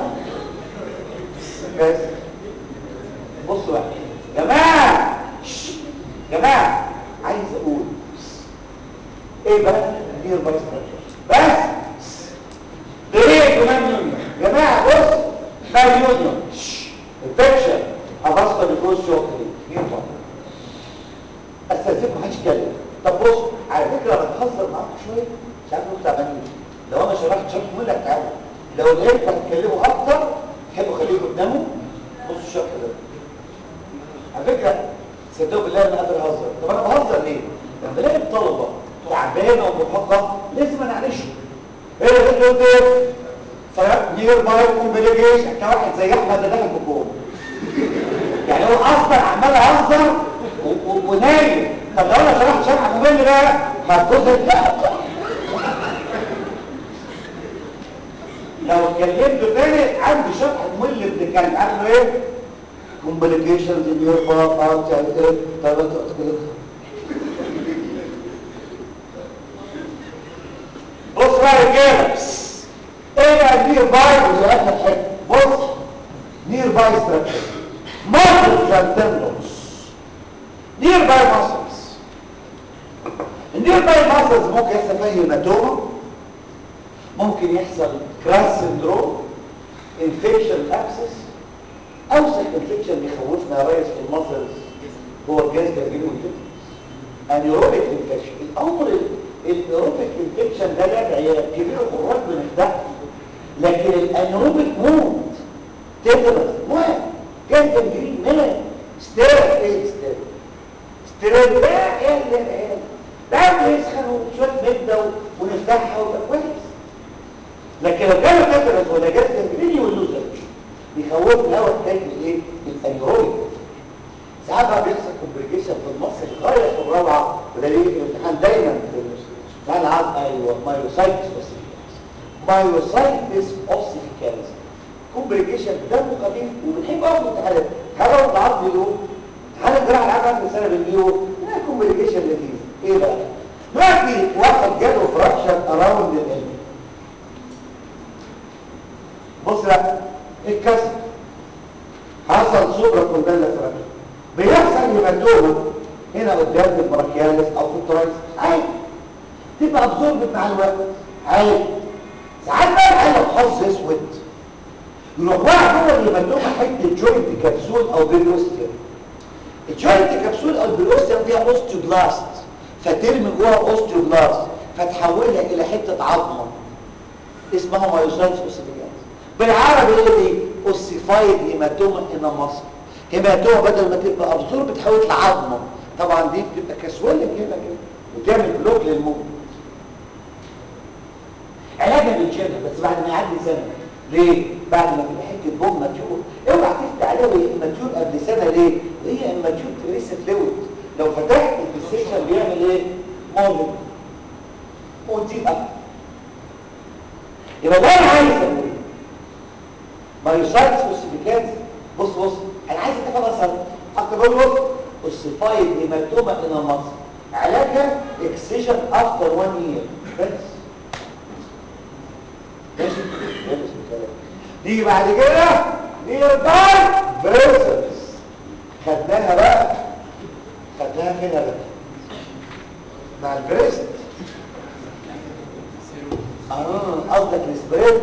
بس بصوا بقى يا جماعه شش. يا جماعه عايز اقول ايه بقى نير باي بس ده ايه كمان يونيون يا جماعه بص ده يونيون انفكشن ابصر بيكون شوك دي نير باي استاذنكم محدش يتكلم طب بص على فكره انا بهزر معاكم شويه مش عارف انتوا تعبانين لو انا شرحت شرح مهم لك تعالوا لو لقيت هتتكلموا اكتر تحبوا خليكم قدامه بصوا الشرح ده على فكره صدقوا بالله انا قادر اهزر طب انا بهزر ليه؟ لما بلاقي الطلبه تعبانه ومرهقه لازم انعلشهم ايه اللي قلت ايه؟ نير باي كومبليكيشن كواحد زي احمد ده داخل في الجول يعني هو اصلا عمال يهزر و- و- ونايم طب لو انا شرحت شرح ممل بقى هتبص لو اتكلمت تاني عندي شرح ممل ابن كلب عارف ايه كومبليكيشنز ان يور بارت يعني ايه طب انت كده بص بقى يا رجاله ايه بقى النير باي ودي اخر حته بص نير باي ستراكشر ماسلز اند تندونز نير باي ماسلز النير باي ماسلز ممكن يحصل فيها هيماتوما ممكن يحصل كراس سندروم انفكشن ابسس اوسخ انفكشن بيخوفنا يا ريس في الماسلز هو الجهاز التهجيني والفكر انيروبيك انفكشن الامر الايروبيك انفكشن ده لا عيال كبير الخراج بنفتحه لكن الانيروبيك موت تدرس موت كان تنجرين مات ستيرت ايه ستيرت ستيرت ده ايه اللي العيال ده يسخن وشويه مده ونفتحها ويبقى كويس لكن لو كانوا تدرس ولا جاز تنجريني واللوزر بيخوفنا قوي حكايه الايه الانيروبيك ساعات بقى بيحصل كومبليكيشن في النص غايه في الرابعه وده ليه الامتحان دايما في الامتحان العام ايوه مايوسايتس اوسيفيكاليس مايوسايتس اوسيفيكاليس كومبليكيشن دمه خفيف وبنحب قوي الامتحانات حاجه العظم يقول امتحان الجراحه العامه اخر السنه بنجيبه لا كومبليكيشن لذيذ ايه بقى؟ دلوقتي واحد جاله فراكشر اراوند القلب بص بقى الكسر حصل سوبرا كوندالا فراكشر بيحصل هيماتوما هنا قدام في البراكيالس او في الترايس عادي تبقى ابزوربت مع الوقت عادي ساعات بقى العيال حظ اسود يروح واحد هو الهيماتوما حته جوينت كبسول او بيلوستيوم الجوينت كبسول او البيلوستيوم فيها اوستيوبلاست فترمي جواها اوستيوبلاست فتحولها الى حته عظمه اسمها مايوسايتس اوسيفيكانس بالعربي ايه دي اوسيفايد هيماتوما ان مصر هيماتوما بدل ما تبقى ابزور بتحول لعظمه طبعا دي بتبقى كسوله كده كده وتعمل بلوك للموت علاجها بالجنة بس بعد ما يعدي سنه ليه بعد ما تبقى حته بوم ماتيور اوعى تفتح عليها وهي ماتيور قبل سنه ليه وهي ماتيور تريس فلويد لو فتحت الفيستيشن بيعمل ايه مولد ودي اكتر يبقى ده انا عايز اقول مايوسايتس اوسيفيكانس بص بص انا عايز اتفق مثلا اكتر اقول بص اوسيفايد هيماتوما ان مصر علاجها اكسيشن افتر 1 يير بس ماشي ماشي الكلام نيجي بعد كده نير باي فيرسز خدناها بقى خدناها فين بقى مع البريست اه قصدك السبريد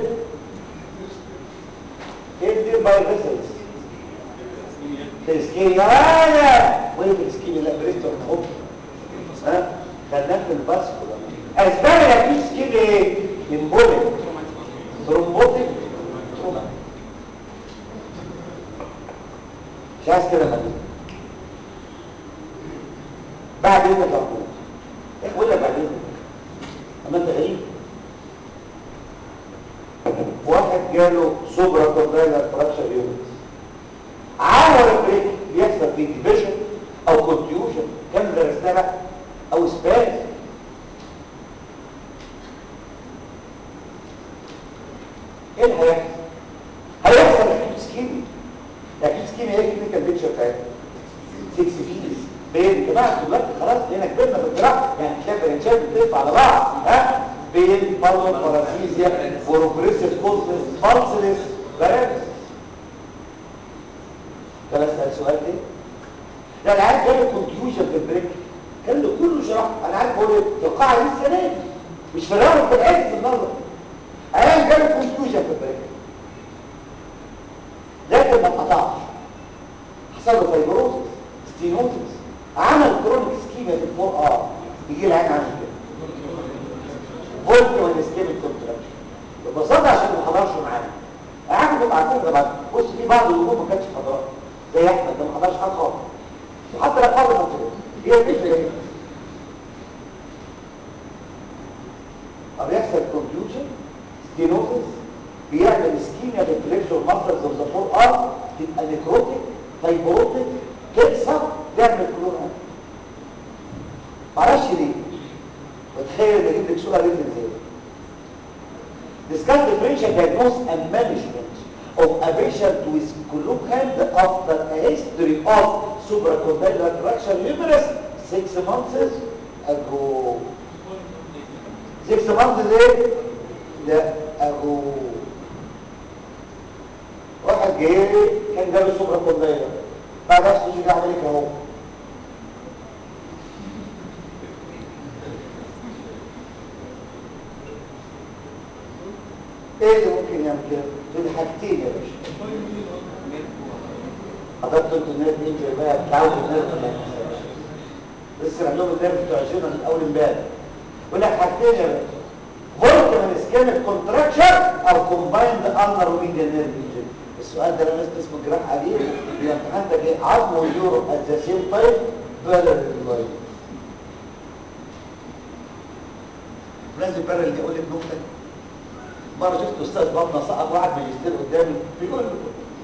ايه الدير باي فيسلز الاسكيميا انا وين الاسكيميا لا بريست ولا هوب ها خدناه في الباسكولا اسباب الاكيوت اسكيميا ايه امبوليك ثرومبوتيك تروما مش عايز كده خليك بعد اذنك يا محمود ايه بقول لك بعد اذنك اما انت غريب واحد جاله سوبرا كوندايلر فراكشر يونت عور البريك بيحصل فيه ديفيجن او كونتيوجن كان درسناه بقى او سباز ايه اللي هيحصل؟ هيحصل اكيد سكيمي اكيد سكيمي ايه الكلينيكال بيكتشر بتاعتها 6 فيز بين جماعه دلوقتي خلاص هنا كبرنا في الجراحه يعني تلاقي فرنشات بتلف على بعض ها بين بالون باراسيزيا وروبريسيس كوزنس فالسلس بارامس ده اسال سؤال تاني ده انا عارف جاله كونفيوجن في البريك كان له كله شرح انا عارف بقول ايه في القاعه دي السنه دي مش في الراوند في العز في النظر انا جاله كونفيوجن في البريك لكن ما اتقطعش حصل له فايبروزس ستينوزس عمل كرونيك سكيما في الفور ار يجي العين عامل كده فولت والسكيميك كونتراكشن ببساطه عشان ما حضرش معانا قاعد ببقى عارفين طبعا بص في بعض الامور ما كانتش حضرات زي احمد ده ما حضرش حاجه خالص وحتى لو حضر مطلوب هي الفكره ايه؟ طب يحصل كونفيوجن ستينوزس بيعمل سكيميا للفليكسور ماسلز اوف ذا فور ار تبقى نيكروتيك فايبروتيك كبسه تعمل كلورا معرفش ليه وتخيل ان اجيب لك صوره رجل ازاي discuss differential diagnosis and management of a patient with club hand after a history of supracondylar fracture humerus six months ago six months ايه؟ لا ago واحد جاي كان جاله supracondylar بعد نفسه يجي يعمل ايه اهو ايه اللي ممكن يعمل كده؟ دول حاجتين يا باشا حضرتك انتوا الناس نينجا بقى بتعود الناس ولا لسه عندهم الناس بتوع الجنة من اول امبارح يقول لك حاجتين يا باشا فولكمان سكيميك كونتراكشر او كومبايند النر وميديان نيرف انجري السؤال ده لما اسمه جراح عليه الامتحان ده جاي عظم واليورو ات ذا سيم تايم بلد اللايف لازم بره اللي يقول لك نكته مرة شفت أستاذ بطنة سقط واحد ماجستير قدامي بيقول له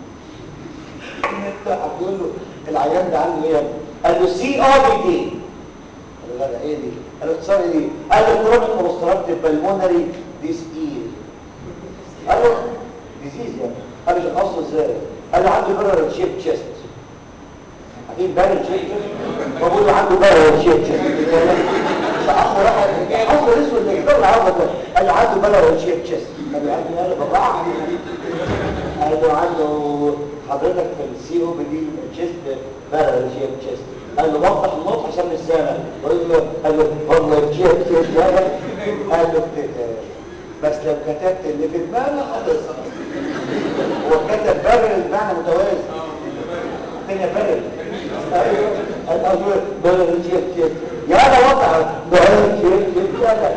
بيقول له العيان ده عنده ايه؟ قال له سي او بي دي قال له لا ايه دي؟ قال له اختصار ايه؟ قال له كرونيك اوبستراكتيف بالمونري ديس اير قال له ديزيز يعني قال له شخصه ازاي؟ قال له عنده بيرر شيب تشيست عارفين بيرر شيب تشيست؟ بقول له عنده بيرر شيب تشيست اخر واحد اخر اسود اللي يقدر العرض ده قال له عنده بيرر شيب تشيست قال له عنده قال بالراحه قال له عنده حضرتك في السي او بي دي تشيست بيرر شيب تشيست قال له وضح النطق عشان مش سامع قال له قال له والله تشيست تشيست قال له بس لو كتبت اللي في دماغي حضرتك هو كتب بيرر المعنى متوازي الثانيه بيرر ايوه الاول بيرر شيب تشيست يا ده وضع بيرر شيب تشيست يا ده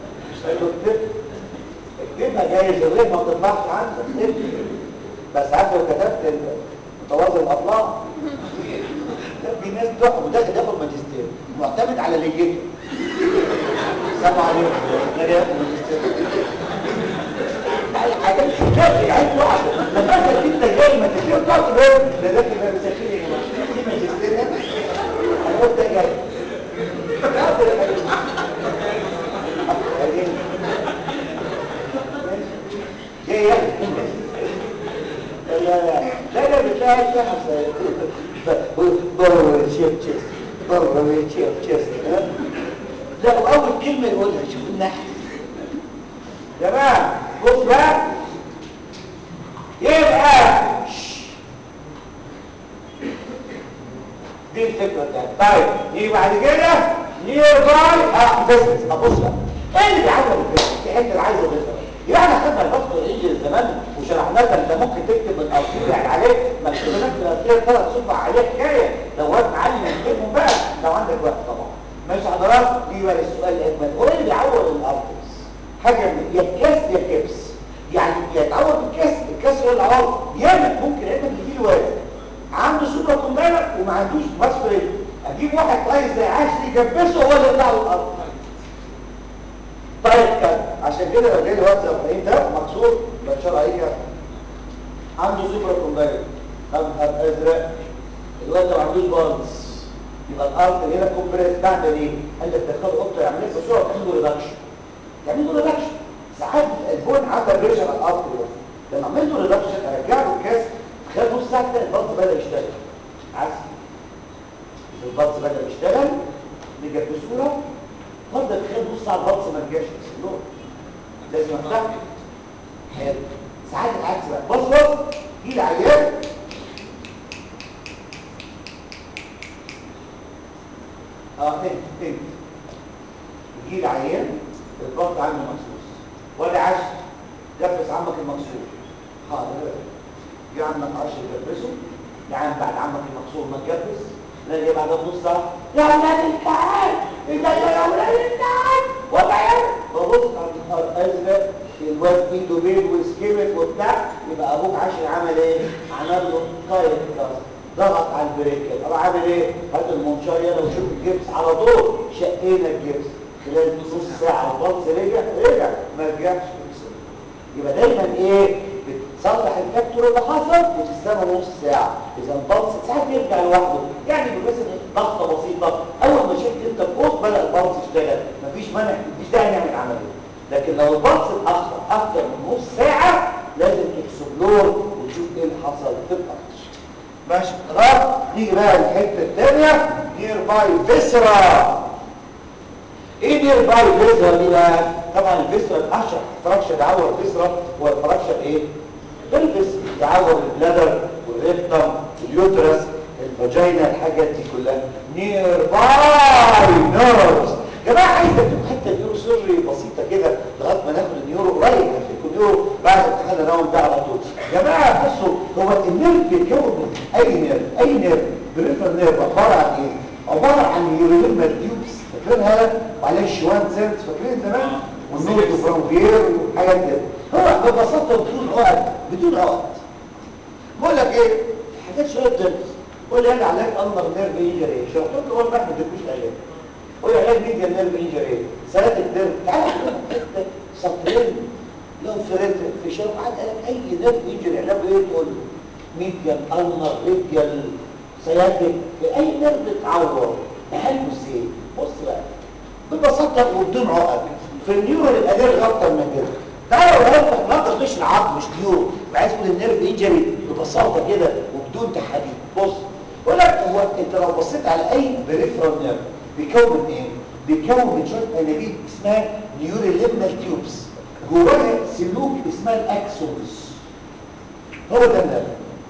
اكتبها جايز الريح ما بتطلعش عندك اكتب بس عارف لو كتبت متوازي الاطلاق لا في ناس تحب وداخل ياخد ماجستير معتمد على ليجيته سلام عليكم غير ياخد ماجستير اي حاجه لا في عين واحده لما انت انت جاي ماجستير تقعد تقول ده ده كده مسافر يا جماعه في ماجستير هنا انا قلت ده جاي جاي لا لا لا لا بتلاقي فيها ضرر شيف تشيست ضرر شيف تشيست لا واول كلمه يقولها شوف النحو يا جماعه بص بقى يبقى دي الفكره بتاعتي طيب نيجي بعد كده نير باي اه بس ابص بقى ايه اللي بيعمل الفكره في حته عايزه تفهم يبقى احنا خدنا الباسكو انجل زمان وشرحنا لك انت ممكن تكتب الارتير يعني عليك مكتوب لك الارتير ثلاث صفح عليه حكايه لو وزن عالي نكتبهم بقى لو عندك وقت طبعا ماشي حضرات دي بقى السؤال الاجمل هو ايه اللي بيعور الارترز حاجه من يا كاس يا كبس يعني يا يتعور بالكاس الكاس هو العوار ياما ممكن يا اما تجي له واحد عنده سوبر كوندايلر وما عندوش باسكو اجيب واحد كويس زي عاش يجبسه هو اللي يطلع له الارض طيب كده عشان كده لو جالي وقت ابراهيم ده مكسور بشار عليك عنده سوبر كومبايلر ابقى ازرق الوقت ما عندوش بالانس يبقى الارض هنا كومبريس بعمل ايه؟ قال لك دخلوا قطه يعمل لك بسرعه تعمل له ريدكشن تعمل له ريدكشن ساعات البون عدى بريشر على الارض بس لما عملت له ريدكشن ارجع له الكاس خلال نص ساعه تلاقي الضغط بدا يشتغل عكس البلس بدأ يشتغل نجبسه له فرضا تخيل نص ساعة البلس ما رجعش له لازم افتح حلو ساعات العكس بقى بص بص جه العيان اه انت انت يجي العيان الضغط عنده مخصوص ولا عش جبس عمك المكسور حاضر جه عمك عش يجبسه يا عم بعد عمك المكسور ما تجبس لا جه بعد نص ساعه يا ولاد الكعان انت يا ولاد الكعان وبعدين ببص على الازرق الواد ايده بيض وسكيمت وبتاع يبقى ابوك عشان عمل ايه؟ عمل له طاير كلاس ضغط على البريك راح عامل ايه؟ هات المنشار يلا وشوف الجبس على طول شقينا الجبس خلال نص ساعه البلس رجع رجع ما رجعش يبقى دايما ايه؟ بتصلح الفاكتور اللي حصل وتستنى نص ساعه اذا البلس ساعات بيرجع لوحده يعني مثلا ضغطه بسيطه اول ما شفت انت البوست بدا البلس يشتغل مفيش مانع مفيش داعي نعمل عمليه لكن لو البلس اتاخر اكتر من نص ساعه لازم تكسبلور وتشوف ايه اللي حصل في البلس ماشي خلاص نيجي بقى الحته الثانيه نير باي فيسرا ايه نير باي فيسرا دي بقى طبعا الفيسرا الاشهر فراكشر يعور الفيسرا هو الفراكشر ايه بلبس يعور البلادر والريكتم اليوترس الفاجينا الحاجات دي كلها نير باي نيرفز يا جماعه عايز اكتب حته نيورو سيرجري بسيطه كده لغايه ما ناخد النيورو قريب هتلاقوا النيورو بعد امتحان الراوند ده على طول يا جماعه بصوا هو النيرف بيتكون من اي نيرف اي نيرف بريفر نيرف عباره عن ايه عباره عن يوريليمال تيوبس فاكرينها وعليها شوان سيلز فاكرين زمان والنورد فرانفير وحاجات كده هو ببساطه بدون عقد بدون عقد بقول لك ايه حاجات شويه تنس قول لي انا علاج انظر نيرف انجري شرحت له هو ما بيديكوش علاج قول لي علاج ميديا نيرف انجري سلاتك نيرف تعالى سطرين لو فرنت في شرح عاد اي نيرف انجري علاجه ايه تقول له ميديا انظر ريديال سياتك اي نيرف اتعور نحله ازاي بص بقى ببساطه وبدون عقد في النيورو يبقى نيرف اكتر من كده تعالوا نفتح نقطه مش العظم مش نيورو عايز تقول النيرف انجري ببساطه كده وبدون تحديد بص بقول لك هو انت لو بصيت على اي بريفرال نيرف بيكون من ايه بيكون من شويه انابيب اسمها نيوريليمنال تيوبس جواها سلوك اسمها الاكسونز هو ده النيرف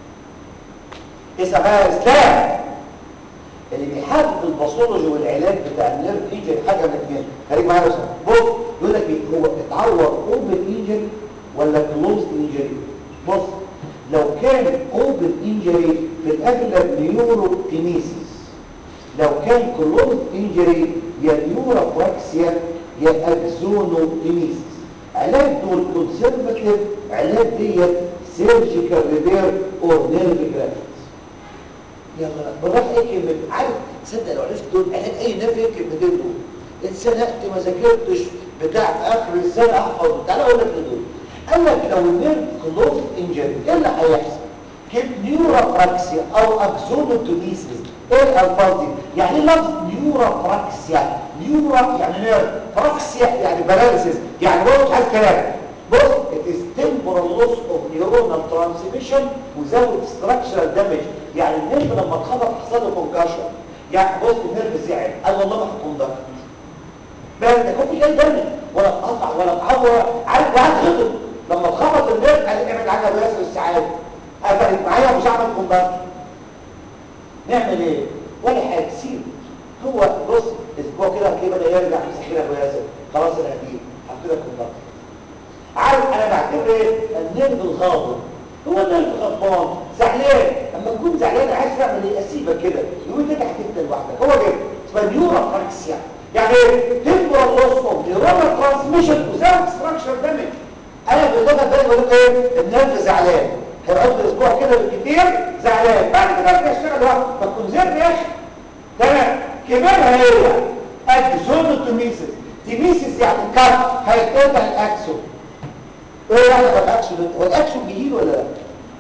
اسمع بقى يا اسلام اللي بيحدد الباثولوجي والعلاج بتاع النيرف انجري حاجه من اثنين خليك معايا يا استاذ بص يقول لك هو اتعور اوبن انجري ولا كلوز انجري بص لو كان اوبن انجري في الاغلب نيوروتينيسيس لو كان كلوز انجري يا نيوروبراكسيا يا اكزونوتينيسيس علاج دول كونسرفاتيف علاج ديت سيرجيكال ريبير اور نيرف جرافت يلا بالراحه ايه كلمه عارف تصدق لو عرفت دول علاج اي نيرف ايه الكلمتين دول اتسرقت ما ذاكرتش بتاع اخر السنه احفظ تعالى اقول لك ايه دول قال لك لو النيرف كلوز انجري ايه اللي هيحصل كده نيوروبراكسيا او اكزونوتونيسيس ايه الالفاظ دي يعني ايه لفظ نيوروبراكسيا نيورو يعني نيرف براكسيا يعني باراليسيس يعني بص عايز كلام بص it is temporal loss of neuronal transmission without structural damage يعني النيرف لما اتخبط حصل له كونكشن يعني بص النيرف زعل قال والله ما هتكون ضغط بس ده كان في اي دم ولا اتقطع ولا اتعور عارف واحد خطب لما اتخبط النيرف قال ابعد عنها بياسر السعاده قفلت معايا ومش هعمل كومبارت نعمل ايه ولا حاجه سيب هو بص اسبوع كده هتلاقيه بدا يرجع يمسح لك وياسر خلاص انا هجيب هحط لك كومبارت عارف انا بعتبر ايه النيرف الغاضب هو النيرف غضبان زعلان اما تكون زعلان عايز تعمل ايه اسيبك كده يقول انت هتفضل لوحدك هو كده اسمها نيوروبراكسيا يعني ايه تمبرال لوس اوف نيورال ترانسميشن وزاوت ستراكشر دامج انا في اللغه الثانيه بقول لك ايه النيرف زعلان هيقعد اسبوع كده بالكتير زعلان بعد كده ارجع اشتغل لوحده ما تكون زر يا اخي تمام كمان هي اكزونوتوميسيس تيميسيس يعني كات هيتقطع الاكسون ايه يعني هو الاكسون هو الاكسون بيهيل ولا لا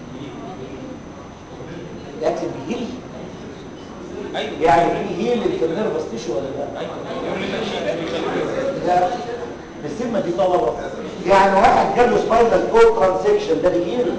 الاكسون بيهيل يعني بيهيل في النيرفس تيشو ولا لا لا بالسمة دي طلبة يعني واحد جاله سباينال كورد ترانسكشن ده بيهيل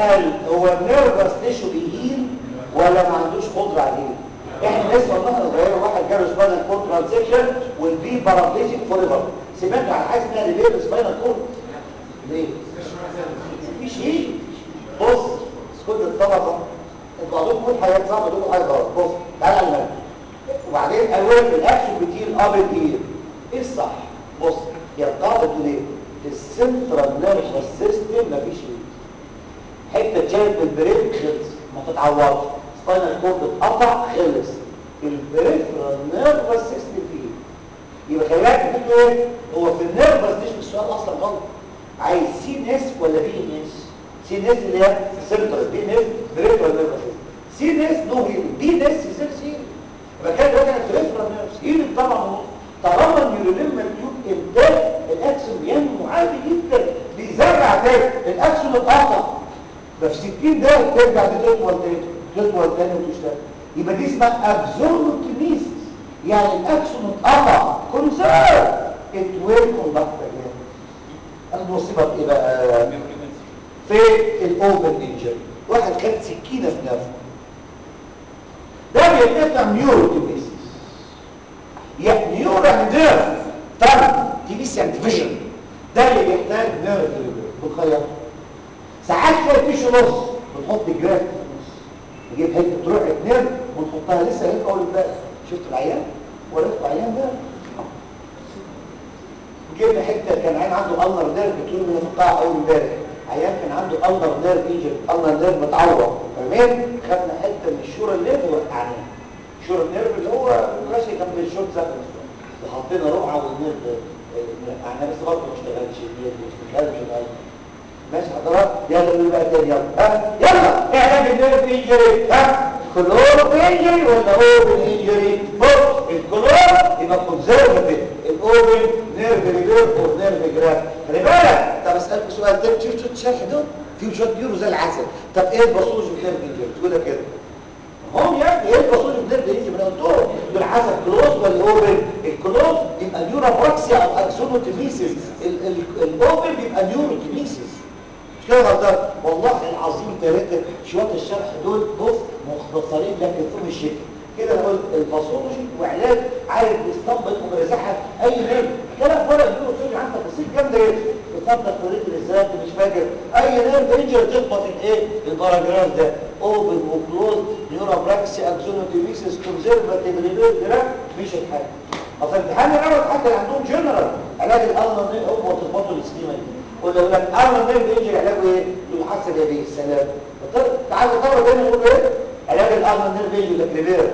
بنسال هو النيرفس تيشو بيهيل ولا ما عندوش قدره عليه احنا لسه والله صغير واحد جاله سباينال كورد ترانزكشن والبي بارابليجيك فور ايفر سمعت على حاجه اسمها ليفير سباينال كورد ليه مفيش ايه بص كل الطلبه انتوا عندكم كل حاجات صعبه عندكم حاجه غلط بص تعالى على المنهج وبعدين قالوا لك الاكشن بتيل اب اير ايه الصح بص يا القاعده بتقول ايه السنترال نيرفس سيستم مفيش ايه حته اتشالت من البرين خلص ما تتعوضش سباينال كورد اتقطع خلص البريفرال نيرفس سيستم فيه يبقى خلي بالك بتقول ايه هو في النيرفس دي السؤال اصلا غلط عايز سي نس ولا بي نس سي نس اللي هي سنترال بي نس بريفرال نيرفس سي نس نو هيل بي نس يصير سي يبقى كان ده كان بريفرال نيرفس هيل طبعا طالما النيوروليم مكتوب انتاج الاكسون بينمو عادي جدا بيزرع تاني الاكسون اتقطع ده في 60 دقيقه ترجع دي تطول تاني تطول تاني وتشتغل يبقى دي اسمها ابزوربتيميسيس يعني الاكسون اتقطع كونسيرف ات ويل كوندكت المصيبه في ايه بقى في الاوبن انجري واحد خد سكينه في نفسه ده بيتقطع نيوروتيميسيس يعني نيورو نيرف طرد تيميس يعني فيجن ده اللي بيحتاج نيرف بخيط ساعات تلاقي تيشو نص بنحط جراف في النص نجيب حته تروح نيرف ونحطها لسه هيك اول امبارح شفت العيان وريت العيان ده جبنا حته كان عيان عنده النر نيرف بتقول من القاع اول امبارح عيان كان عنده النر نيرف انجر النر نيرف متعور تمام خدنا حته من الشوره الليف ووقعناها شور النيرف اللي هو ماشي جنب الشوط ذات وحطينا رقعه والنيرف وقعناه بس برضه ما اشتغلش النيرف ما اشتغلش ماشي حضرتك يلا نقول بقى تاني يلا ها يلا اعلان النيرف انجري ها كلور انجري ولا اوبن انجري بص الكلور يبقى كونزرفتيف الاوبن نيرف ريبير اور نيرف جراف خلي بالك طب اسالك سؤال تاني شفت شفت الشرح دول فيهم شويه نيورو زي العسل طب ايه الباصوج والنيرف انجري تقول كده هم يا ابني ايه الباصوج والنيرف انجري ما انا قلت لهم دول حسب كلوز ولا اوبن الكلوز يبقى نيوروبراكسيا او اكسونوتيميسيس الاوبن بيبقى نيوروتيميسيس كده غلطان والله العظيم ثلاثة شوية الشرح دول بص مختصرين لكن فيهم الشكل كده انا قلت الباثولوجي وعلاج عارف بيستنبط وبيرزحها اي نيل كلام فرق بيقول سوري عندك تفاصيل جامده ايه بتنطق وريت الازاي مش فاكر اي نيل بينجر تخبط الايه الباراجراف ده اوبن وكلوز نيوروبراكسي اكزونوتيميسيس كونزرفاتيف ريبير جراف مش الحاجه اصل امتحان العرض حتى اللي عندهم جنرال علاج الالنا دي هو تخبطوا السكيمه دي ولا يقول لك اول ما بيجي علاجه ايه يقول حسب يا بيه السلام تعال نطور تاني نقول ايه علاج الالما نير بيجي لك ريبير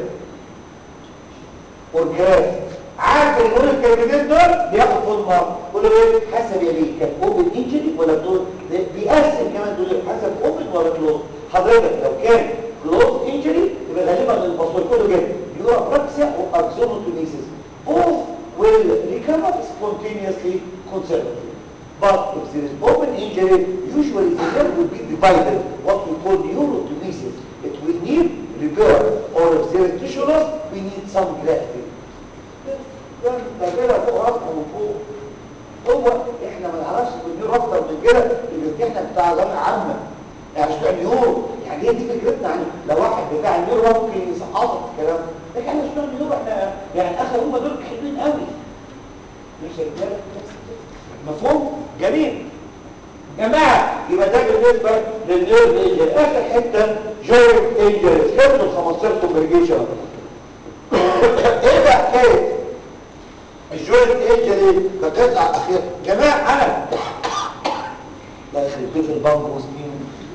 والجراف عارف اللي يقول الكلمتين دول بياخد فول مارك يقول له ايه حسب يا بيه كان اوبن انجري ولا دول بيقسم كمان دول حسب اوبن ولا كلوز حضرتك لو كان كلوز انجري يبقى غالبا الباسور كله كده يوروبراكسيا واكسونوتوميسيس both will recover spontaneously conservatively But if there is open injury, usually the nerve will be divided, what we call neurotomesis. It will need repair, or if there is tissue loss, we need some grafting. ده كده فوق راسنا من فوق. هو احنا ما نعرفش بالنيورو اكتر من كده اللي احنا بتاع جامعه عامه يعني مش بتاع نيورو يعني هي دي فكرتنا يعني لو واحد بتاع النيورو ممكن يسقطك الكلام لكن احنا مش بتاع النيورو احنا يعني اخر هم دول حلوين قوي مش رجاله مفهوم جميل جماعه يبقى ده بالنسبه للنيرف انجري اخر حته جوينت انجري خدوا ال 15 كومبليكيشن ايه بقى حكايه الجوينت انجري كقطعه اخيره جماعه انا لا يخرب في البنك وسكين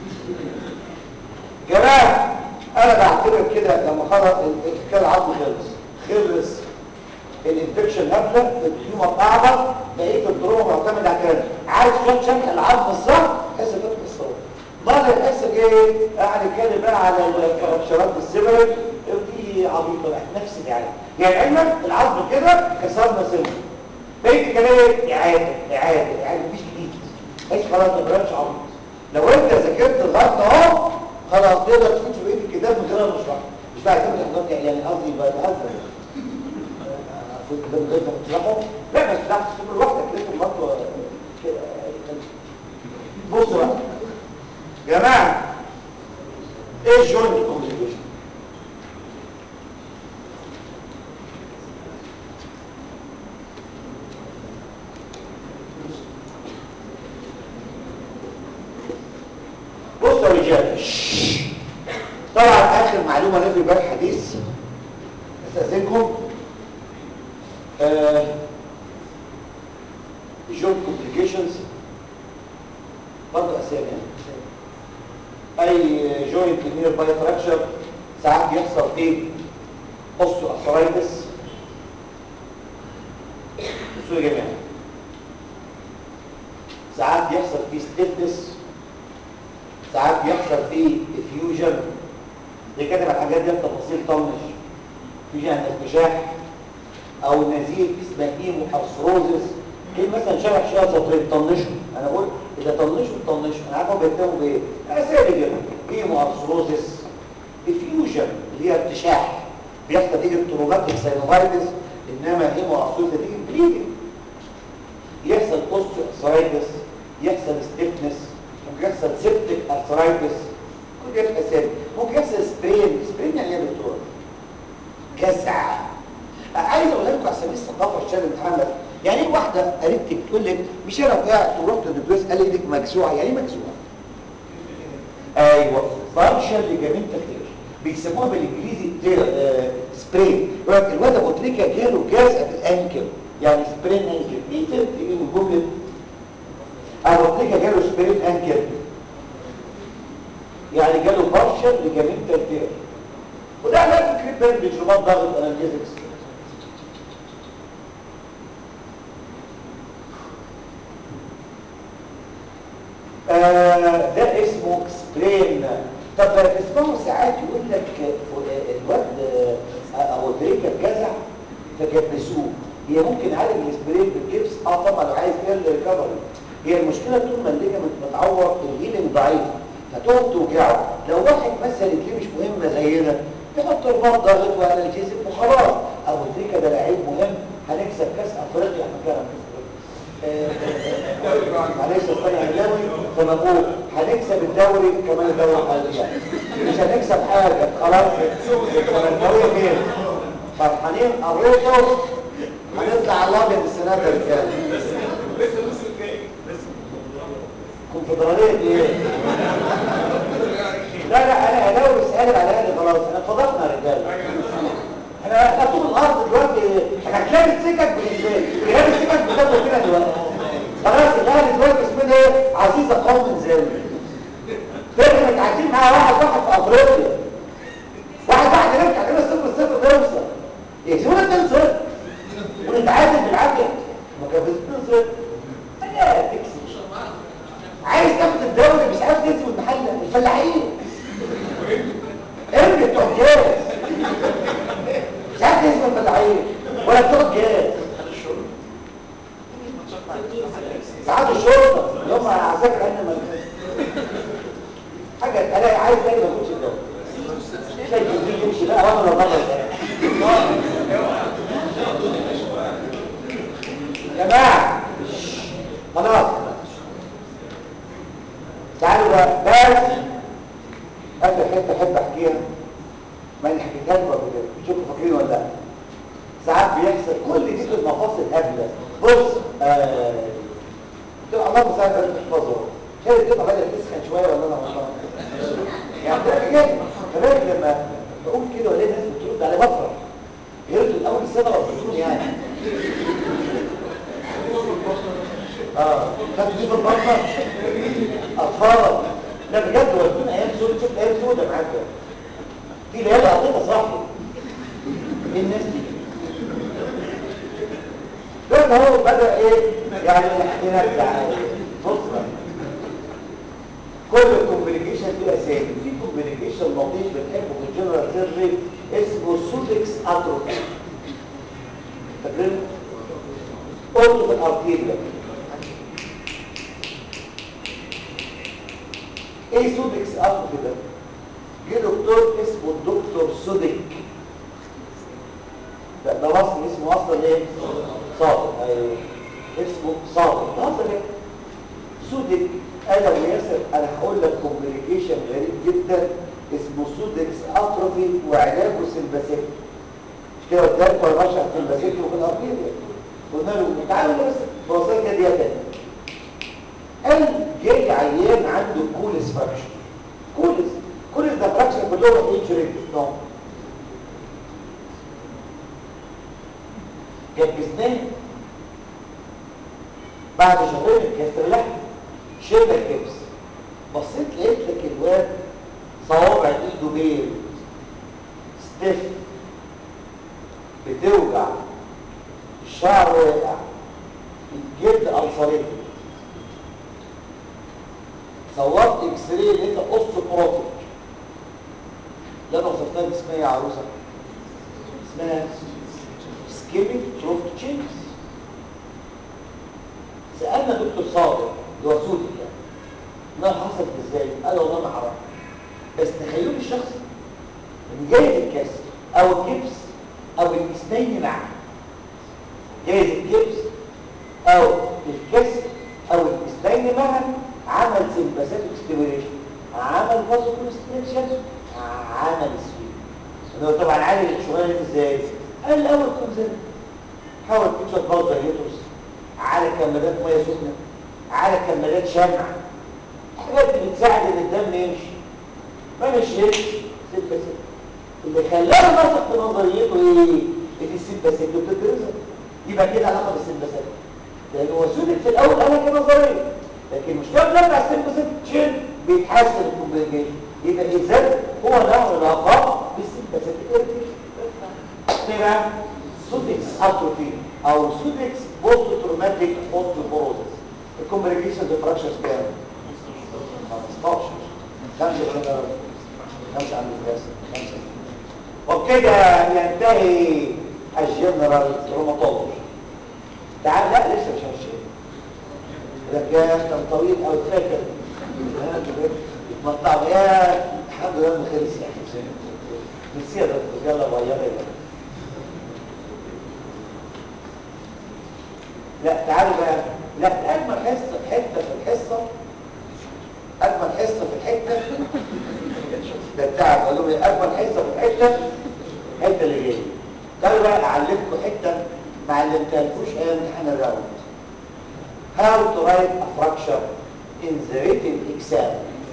جماعه انا بعتبر كده لما خلص الكلام العظم خلص خلص الانفكشن هبله التيومر اعبط بقيه الدروما معتمد على كده عارف شويه شرح العظم الصح حس فتح الصوت مره الحس ايه يعني كان بقى على الفراكشرات السيبرال دي عبيطه بقى نفس يعني يعني علمك العظم كده كسرنا سن بقيه الكلام ايه اعاده اعاده اعاده مفيش جديد بس خلاص ما تبقاش عبيط لو انت ذاكرت لغايه اهو خلاص تقدر تفوت في بقيه الكتاب من غير ما تشرح مش بقى كده يعني قصدي بقى بهزر كنت ده من غير ما تطلعه لا بس لا تسيب لوحدك لازم برضه كده بصوا بقى يا جماعه رجال طبعا اخر معلومه نفي بال حديث استاذنكم آه joint complications برضه اسامي اي جوينت نير باي فراكشر ساعات بيحصل فيه اوستو ارثرايتس بصوا يا جماعه ساعات بيحصل فيه ستيفنس ساعات بيحصل فيه افيوجن دي كاتب الحاجات دي تفاصيل طنش في جهه ارتشاح او نزيف اسمها ايمو ارثروزس ايه مثلا شرح شويه سطرين طنشوا انا بقول اذا طنشوا طنشوا انا عارف هم بيكتبوا بايه اسامي كده ايمو ارثروزس افيوجن اللي هي ارتشاح بيحصل نتيجه تروماتيك ساينوفايتس انما هيمو ارثروزس نتيجه بليدنج يحصل اوستيو ارثرايتس يحصل ستيفنس ممكن يحصل سيبتيك ارثرايتس كل دي اسامي ممكن يحصل سبرين سبرين يعني ايه يا دكتور جزع عايز اقول لكم عشان الثقافه الشارع محمد يعني ايه واحده قريبتي بتقول لك مش انا وقعت ورحت للدكتور قال لي ايدك مجزوعه يعني ايه مجزوعه ايوه بارشال ليجامنت كتير بيسموها بالانجليزي آه سبرين يقول لك الواد ابو تريكه جاله جزع في الانكل يعني سبرين انكل ايه تفرق ايه من جمله ابو تريكه جاله سبرين انكل يعني جاله بارشال ليجامنت كتير وده علاج فكرة بين بيجربات ضغط انالجيزكس آه ده اسمه سبرين طب اسمه ساعات يقول لك الواد ابو تريكه اتجزع فجبسوه هي ممكن عالج السبرين بالجبس اه طبعا لو عايز يعمل ريكفري هي المشكله طول ما الليجمنت متعور الهيلنج ضعيف فتقعد توجعه لو واحد مثلا رجليه مش مهمه زينا يحط رباط ضاغط وانالجيزم وخلاص ابو تريكه ده لعيب مهم هنكسب كاس افريقيا مكانه معلش اصل اهلاوي فبقول هنكسب الدوري كمان الدوري الحالي مش هنكسب حاجه خلاص الدوري فين فرحانين قريته هنطلع على الابيض السنه دي رجاله كونفدراليه ايه لا لا انا اهلاوي بس قالب على اهلي خلاص احنا اتفضحنا يا رجاله احنا احنا طول الارض دلوقتي احنا هتلاقي السكك بالازاي هي السكك بتاخد كده دلوقتي خلاص الاهلي دلوقتي اسمه ايه عزيزه قوم زاوي فاحنا متعادلين مع واحد واحد في افريقيا واحد واحد نرجع كده صفر صفر نوصل يكسبونا 2 0 ونتعادل بالعافيه ما كان 2 0 انا تكسب عايز تاخد الدوري مش عارف تنزل المحل الفلاحين ارمي بتوع الجاز مش عارف تنزل الفلاحين ولا بتوع الجاز ساعات الشرطه اللي هم عساكر عندنا مجلس حاجه انا عايز الاقي ما اخدش الدوري شايف دي يمشي بقى وانا ولا يا جماعه خلاص تعالوا بقى بس اخر حته احب احكيها ما انا حكيتها لكم قبل كده شوفوا فاكرين ولا لا ساعات بيحصل كل دي في المفاصل هبله بص آه تبقى الله مساعد انت تحفظه شايف تبقى بدأت تسخن شويه ولا انا غلطان يعني ده كده كمان لما بقول كده ولا الناس بترد على بفرح يا ريت الاول السنه ربطوني يعني اه خدت دي في البطنه اطفال لا بجد ودونا ايام سودة شفت ايام سودة معاك دي ليالي قضيتها صاحبي ايه الناس دي ده هو بدا ايه يعني ينرجع بص كل الكومبليكيشن دي اسامي في كومبليكيشن لطيف بنحبه في الجنرال سيرجري اسمه سودكس اتروفي فاكرين قلته في الارتيريا ايه سودكس اتروفي ده جه دكتور اسمه الدكتور سودك ده ده وصل اسمه اصلا ايه صادق ايوه اسمه صادق اصلا ايه سودك انا وياسر انا هقول لك كومبليكيشن غريب جدا اسمه سودكس اتروفي وعلاجه سلباسيك مش كده قدامك ولا بشرح سلباسيك وفي الارتيريا قلنا له تعالوا بس بوصيه كده دي تاني قال جاي عيان عنده كولس فراكشر بعد شهرين الكسر لحم شلنا الكبس بصيت لقيت لك الواد صوابع ايده بيل ستيف بتوجع الشعر واقع الجلد ألصريته صورت اكس راي لقيت اوستوبروتيك اللي انا وصفتها دي اسمها ايه يا عروسه اسمها سكيميك تروفت تشينجز سالنا دكتور صابر اللي هو سودي يعني ما حصلت ازاي قال والله ما اعرف بس تخيل الشخص من جايز الكسر او الكبس او الاثنين معا جايز الكبس او الكسر او الاثنين معا عمل سمباثيك ستيميوليشن عمل فازو كونستريكشن عمل سويت انه طبعا عالج الشغلانه دي ازاي قال الاول كون زي حاول تكسر برضه يوترس على كمادات ميه سخنه على كمادات شمع حاجات اللي بتساعد ان الدم يمشي ما مشيتش سمباثيك اللي خلاه نثق في نظريته ايه ان السمباثيك بتترزق يبقى كده علاقه بالسمباثيك لان هو سودك في الاول قالها كنظريه لكن المشكله لما السمباثيك تشيل بيتحسن الكومبليكيشن يبقى اذا هو له علاقه بالسمباثيك ارتيشن بقى سودكس اتروفي او سودكس بوست تروماتيك اوستيوبوروزس الكومبليكيشن دي فراكشرز كام 15 خمسه شهور خمسه عند الناس خمسه وبكده ينتهي الجنرال روماتولوجي تعال لا لسه مش هنشيل ده كان طويل او فاكر مقطع يا الحمد لله انه خلص يا حسين نسيت يا يلا بايا يلا لا تعالوا بقى لا اجمل حصه حته في الحصه اجمل حصه في الحته ده بتاع قالوا لي اجمل حصه في الحته الحته اللي جايه تعالوا بقى اعلمكم حته ما علمتهالكوش ايام امتحان الراوند how to write a fracture in the written exam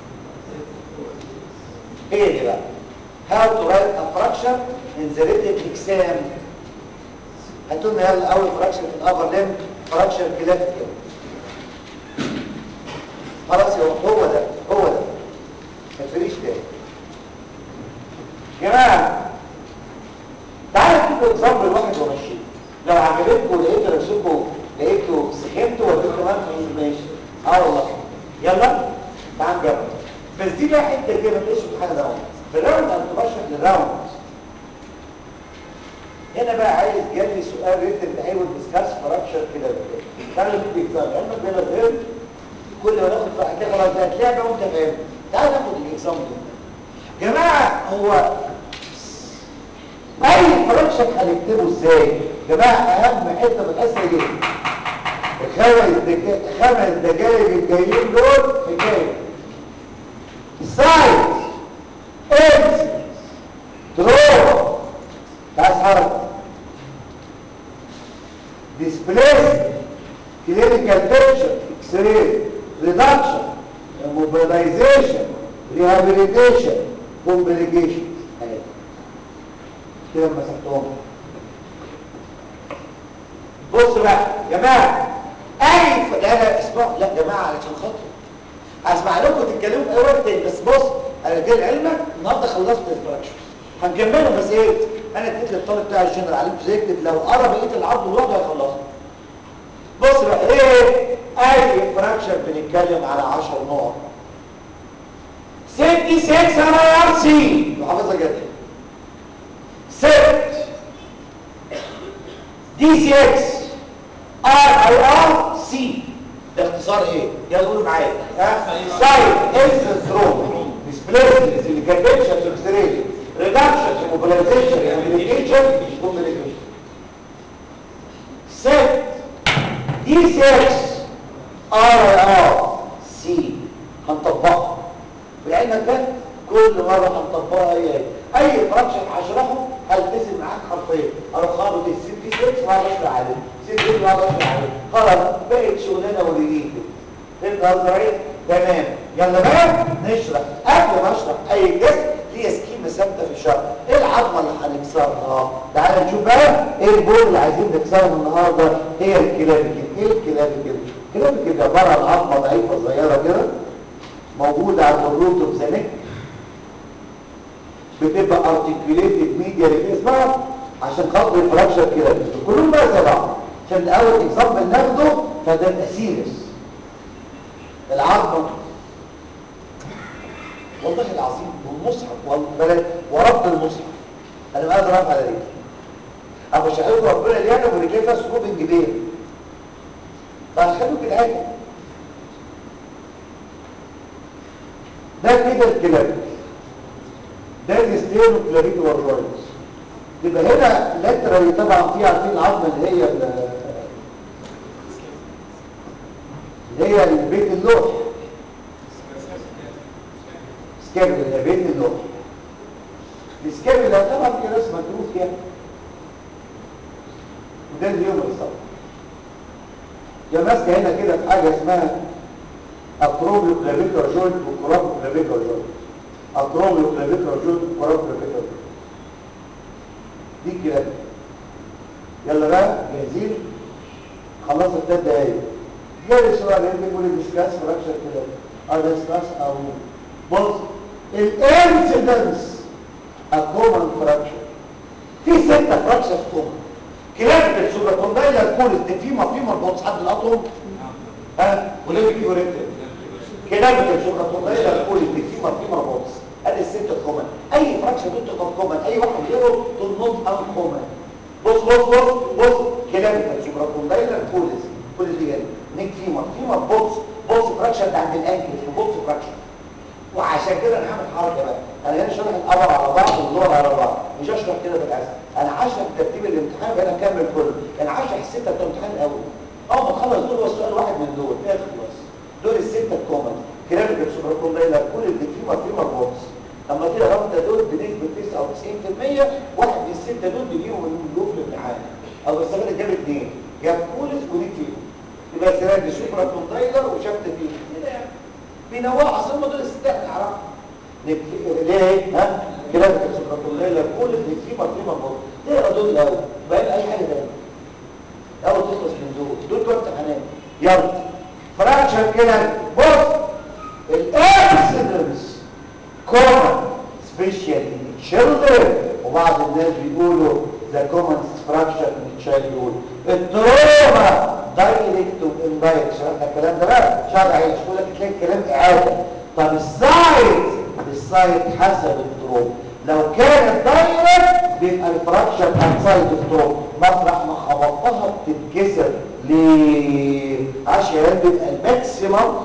هي دي بقى how to write a fracture in the written exam هاتوا لنا يلا اول فراكشر في الابر ليم فراكشر كلافيكال خلاص هو ده هو ده ما تفريش تاني جماعه تعالوا اديكم اكزامبل واحد ومشي لو عجبتكم لقيتوا نفسكم لقيتوا سخنتوا وديتوا كمان في ماشي اه والله يلا تعال نجرب بس دي بقى حته كده ما تلاقيش في حاجه داون في الراوند انا كنت بشرح للراوند هنا بقى عايز جالي سؤال ريتن تحاول ديسكاس فراكشر كده كده تعالوا ندي اكزام علمك بلا غير كل ما ناخد في حكايه خلاص ده هتلاقي وانت فاهم تعالوا ناخد الاكزام ده جماعه هو اي فراكشن هنكتبه ازاي يا جماعه اهم حته من الاسئله دي الخمس دقائق خمس دقائق الجايين دول حكايه سايز اكس درو عايز حركه ديسبليس كلينيكال بيكتشر اكس راي ريدكشن موبيلايزيشن ريهابيليتيشن كومبليكيشن كده مسحتهم بص بقى يا جماعه اي ف... لا لا اسمعوا لا يا جماعه علشان خاطر هسمع لكم تتكلموا في اي وقت تاني بس بص انا جاي لعلمك النهارده خلصت الفراكشن هنكمله بس ايه انا اديت للطالب بتاع الجنرال علمته ازاي يكتب لو قرا بقيه العرض لوحده هيخلصه بص بقى ايه اي فراكشن بنتكلم على 10 نقط 66 ار ار سي حافظها جدا ست دي سي اكس ار اي ار سي ده اختصار ايه يلا قولوا معايا ها سايد از ثرو ديسبليسمنت اللي كان بيكشن في اكستريشن ريدكشن في موبيلايزيشن ريهابيليتيشن كومبليكيشن ست دي سي اكس ار اي ار سي هنطبقها ولعلمك ده كل مره هنطبقها هي اي فراكشن هشرحه هلتزم معاك حرفيا اروح خابط السي دي 6 واقعد اشرح عليه سي دي واقعد اشرح عليه خلاص بقت شغلانه وليدين فهمت قصدي ايه تمام يلا بقى نشرح قبل ما اشرح اي جسم ليه سكيمه ثابته في الشرح ايه العظمه اللي هنكسرها تعال نشوف بقى ايه البول اللي عايزين نكسرها النهارده هي الكلابيكل ايه الكلابيكل كده كده عباره عن عظمه ضعيفه صغيره كده موجوده عند الروت اوف ذا نيك بتبقى ارتكيوليتد ميديا اسمها عشان خاطر الفراكشر كده كلهم بقى زي بعض عشان اول اكزامبل ناخده فده يبقى سيريس العظمه والله العظيم والمصحف والبلد ورب المصحف انا ما قادر ارفع على رجلي ابو شعيب ربنا ليانا ورجليه فيها سروب جبين فخلوه كده عادي ده كده الكلاب ده الاستيرو كلابيد والجوينتس يبقى هنا لاترالي طبعا في عارفين العظمه اللي هي ال- اللي هي البيت اللوح سكابولا بيت اللوح السكابولا طبعا في رسمه مكروه فيها وده اليوم الصبر يا ماسكه هنا كده في حاجه اسمها اكروبيو كلافيكر جوينت وكرابو كلافيكر جوينت اكروبيو كلافيكر جوينت وكرابو كلافيكر جوينت دي كده يلا بقى جاهزين خلصت ثلاث دقايق جالي سؤال اللي بيقول لي ديسكاس فراكشر كده اه ديسكاس او بص الانسيدنس الكومن فراكشر في ستة فراكشر كومن كلاب السوبر كوندايلر كولس دي في ما في مربوط حد الاطوم ها وليه في وريتر كلاب السوبر كوندايلر كولس دي في ما في مربوط ادي الستة كومن اي فراكشر دول تبقى كومن اي واحد غيره دول نوت ان كومن بص بص بص بص كلاب السوبر كوندايلر كولس كولس دي جاي نيك فيمر فيمر بوكس بوكس فراكشر ده عند الانكل بوكس فراكشر وعشان كده انا هعمل حركه بقى انا هنا شرح القمر على بعض والنور على بعض مش هشرح كده بالعكس انا هشرح ترتيب الامتحان بقى اكمل كله انا هشرح السته بتوع الامتحان الاول اول ما تخلص دول هو سؤال واحد من دول اخلص دول السته الكومن كلامك سوبر كومبايلر كل اللي فيه فيمر بوكس اما كده رابطه دول بنسبه 99% واحد من السته دول بيجيبوا من دول في الامتحان او بستغل جاب اثنين جاب كولس ونيك فيهم يبقى سيراج سوبر كومبايلر وشفت فيه كده يعني بينوعوا اصلا دول الستات نعرفهم ليه ها كده سبحان الله لا كل اللي فيه مطلوب برضه تقرا دول الاول بقى اي حاجه ثانيه اول تخلص من دول دول بتوع امتحانات يلا فراكشر كده بص الاكسيدنتس كومن سبيشال children وبعض الناس بيقولوا ذا كومن فراكشر من childhood التروما دايركت واندايركت شرحنا الكلام ده بقى شرح عيش يقول لك تلاقي الكلام اعاده طب السايد السايد حسب التروما لو كانت دايركت بيبقى الفراكشر انسايد التروما مطرح ما خبطتها بتتكسر ليه عشان بيبقى الماكسيمم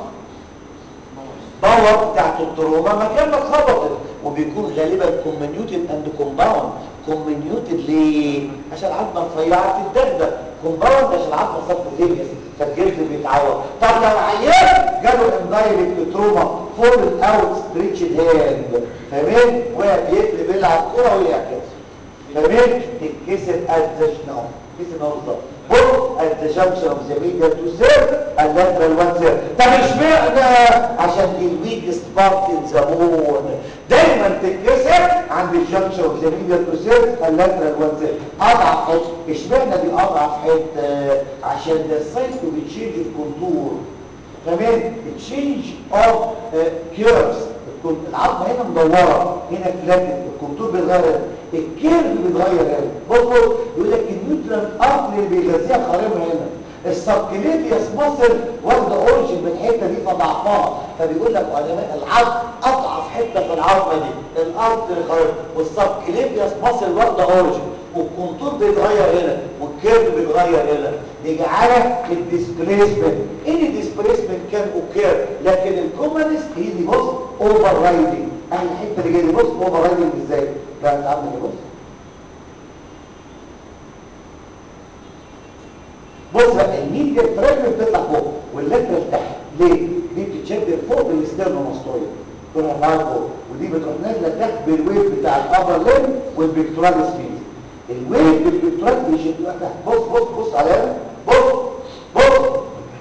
باور بتاعت التروما مكان ما اتخبطت وبيكون غالبا كومنيوتد اند كومباوند كومنيوتد ليه عشان العظمه رفيعه تتدغدغ كومباوند عشان العظمه صف زيبيس فالجلد بيتعور طب لو عيان جاله اندايركت تروما فول اوت ستريتشد هاند فاهمين وقع بيقلب يلعب كوره ويقع كده فاهمين تتكسر ادزشنال كسر بالظبط بص التجمشن اوف ذا ميديا تو سير اللاترال وان سير طب اشمعنى عشان دي الويكست بارت ان ذا بون دايما تتكسر عند الجنكشن اوف ذا ميديا تو سير اللاترال وان سير اضعف حته اشمعنى دي اضعف حته عشان ده السايت بيتشينج الكونتور تمام تشينج اوف كيرفز العظمه هنا مدوره هنا فلات الكونتور بيتغير الكيرف بيتغير هنا بص بص يقول لك النيوترال ارتري اللي بيغذيها خارمها هنا السبكليفيوس ماسل واخده اوريجن من الحته دي فضعفها فبيقول لك علماء العظم اضعف حته في العظمه دي الارتري خارم والسبكليفيوس ماسل واخده اوريجن والكونتور بيتغير هنا والكيرف بيتغير هنا نيجي على الديسبليسمنت ان الديسبليسمنت كان اوكير لكن الكومنست هي دي بص اوفر رايدنج اهي الحته اللي جايه دي بص اوفر رايدنج ازاي ده انت عندك بص بص بقى الميديا تراكم بتطلع فوق واللاترال تحت ليه دي بتتشد فوق بالاسترنوماستويد تروح معاها فوق ودي بتروح نازله تحت بالويف بتاع الابر لين والبيكتورال سبيس الويف بالبيكتورال بيشدوها تحت بص بص بص على هنا بص بص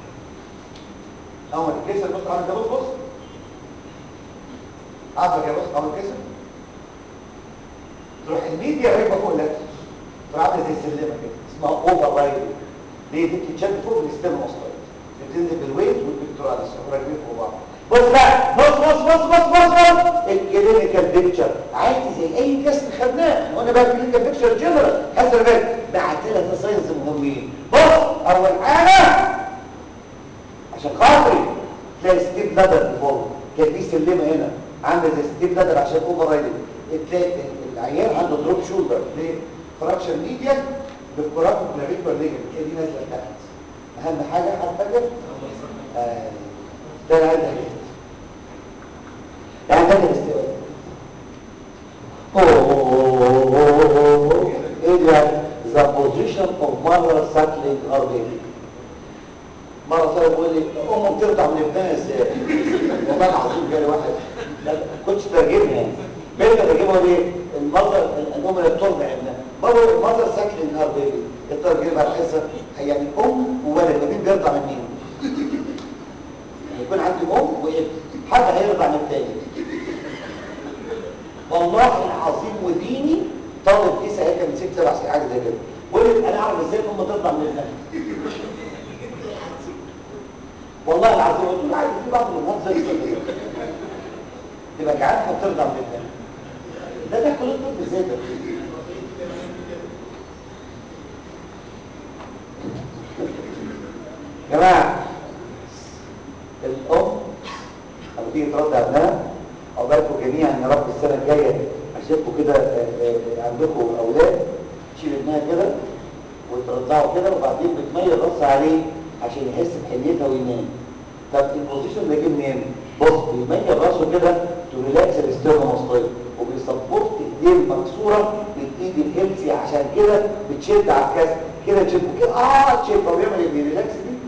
اهو الكيسر بص عامل ده بص بص عارفك يا بص اهو الكيسر تروح الميديا راكبه فوق اللاترال تروح عامله زي السلمه كده اسمها اوفر رايدنج ليه دي بتتشد فوق بالاسترنوماستويد بتنزل بص بقى بص بص بص بص بص بص الكلينيكال بيكتشر عادي زي اي كاس خدناه وانا بقى الكلينيكال بيكتشر جنرال حسب بالك مع ثلاثه ساينز مهمين بص اول حاجه عشان خاطري تلاقي ستيب لادر فوق كان في سلمه هنا عامله زي ستيب لادر عشان اوفر رايدنج تلاقي العيال عنده دروب شولدر ليه؟ فراكشر ميديا بالكورات وكلافيكولار ليجمنت هي دي نازله تحت اهم حاجه حد فاكر آه، ده انا عايز احكي يعني ده الاستواء ايه ده the position of mother suckling or baby مرة صار بيقول لي امه بترضع من ابنها ازاي والله العظيم جالي واحد لا كنتش ترجمها يعني بنت ترجمها ليه المظهر الام اللي بترضع ابنها مرة المظهر ساكلينج هار بيبي الترجمة الحصة يعني ام وولد مين بيرضع من مين يكون عندي ام وابن حد هيرضع من التاني والله العظيم وديني طالب كيسه هيك من ست سبع سنين حاجه زي كده بقول لك انا اعرف ازاي الام ترضع من ابنها والله العظيم قلت له عادي في بعض الامهات زي كده تبقى جعانه فبترضع من ابنها ده ده كل الطب ازاي ده يا جماعه الام لما تيجي ترضع ابنها عقبالكم جميعا يا رب السنه الجايه اشوفكم كده آه، آه، عندكم اولاد تشيل ابنها كده وترضعه كده وبعدين بتميل راسها عليه عشان يحس بحنيتها وينام طب البوزيشن ده جه منين؟ بص بيميل راسه كده تو ريلاكس الاسترنوماستويد وبيسبورت ايديه المكسوره بالايد الهيلثي عشان كده بتشد على الكاس كده تشد كده اه تشد طب يعمل ايه بيريلاكس دي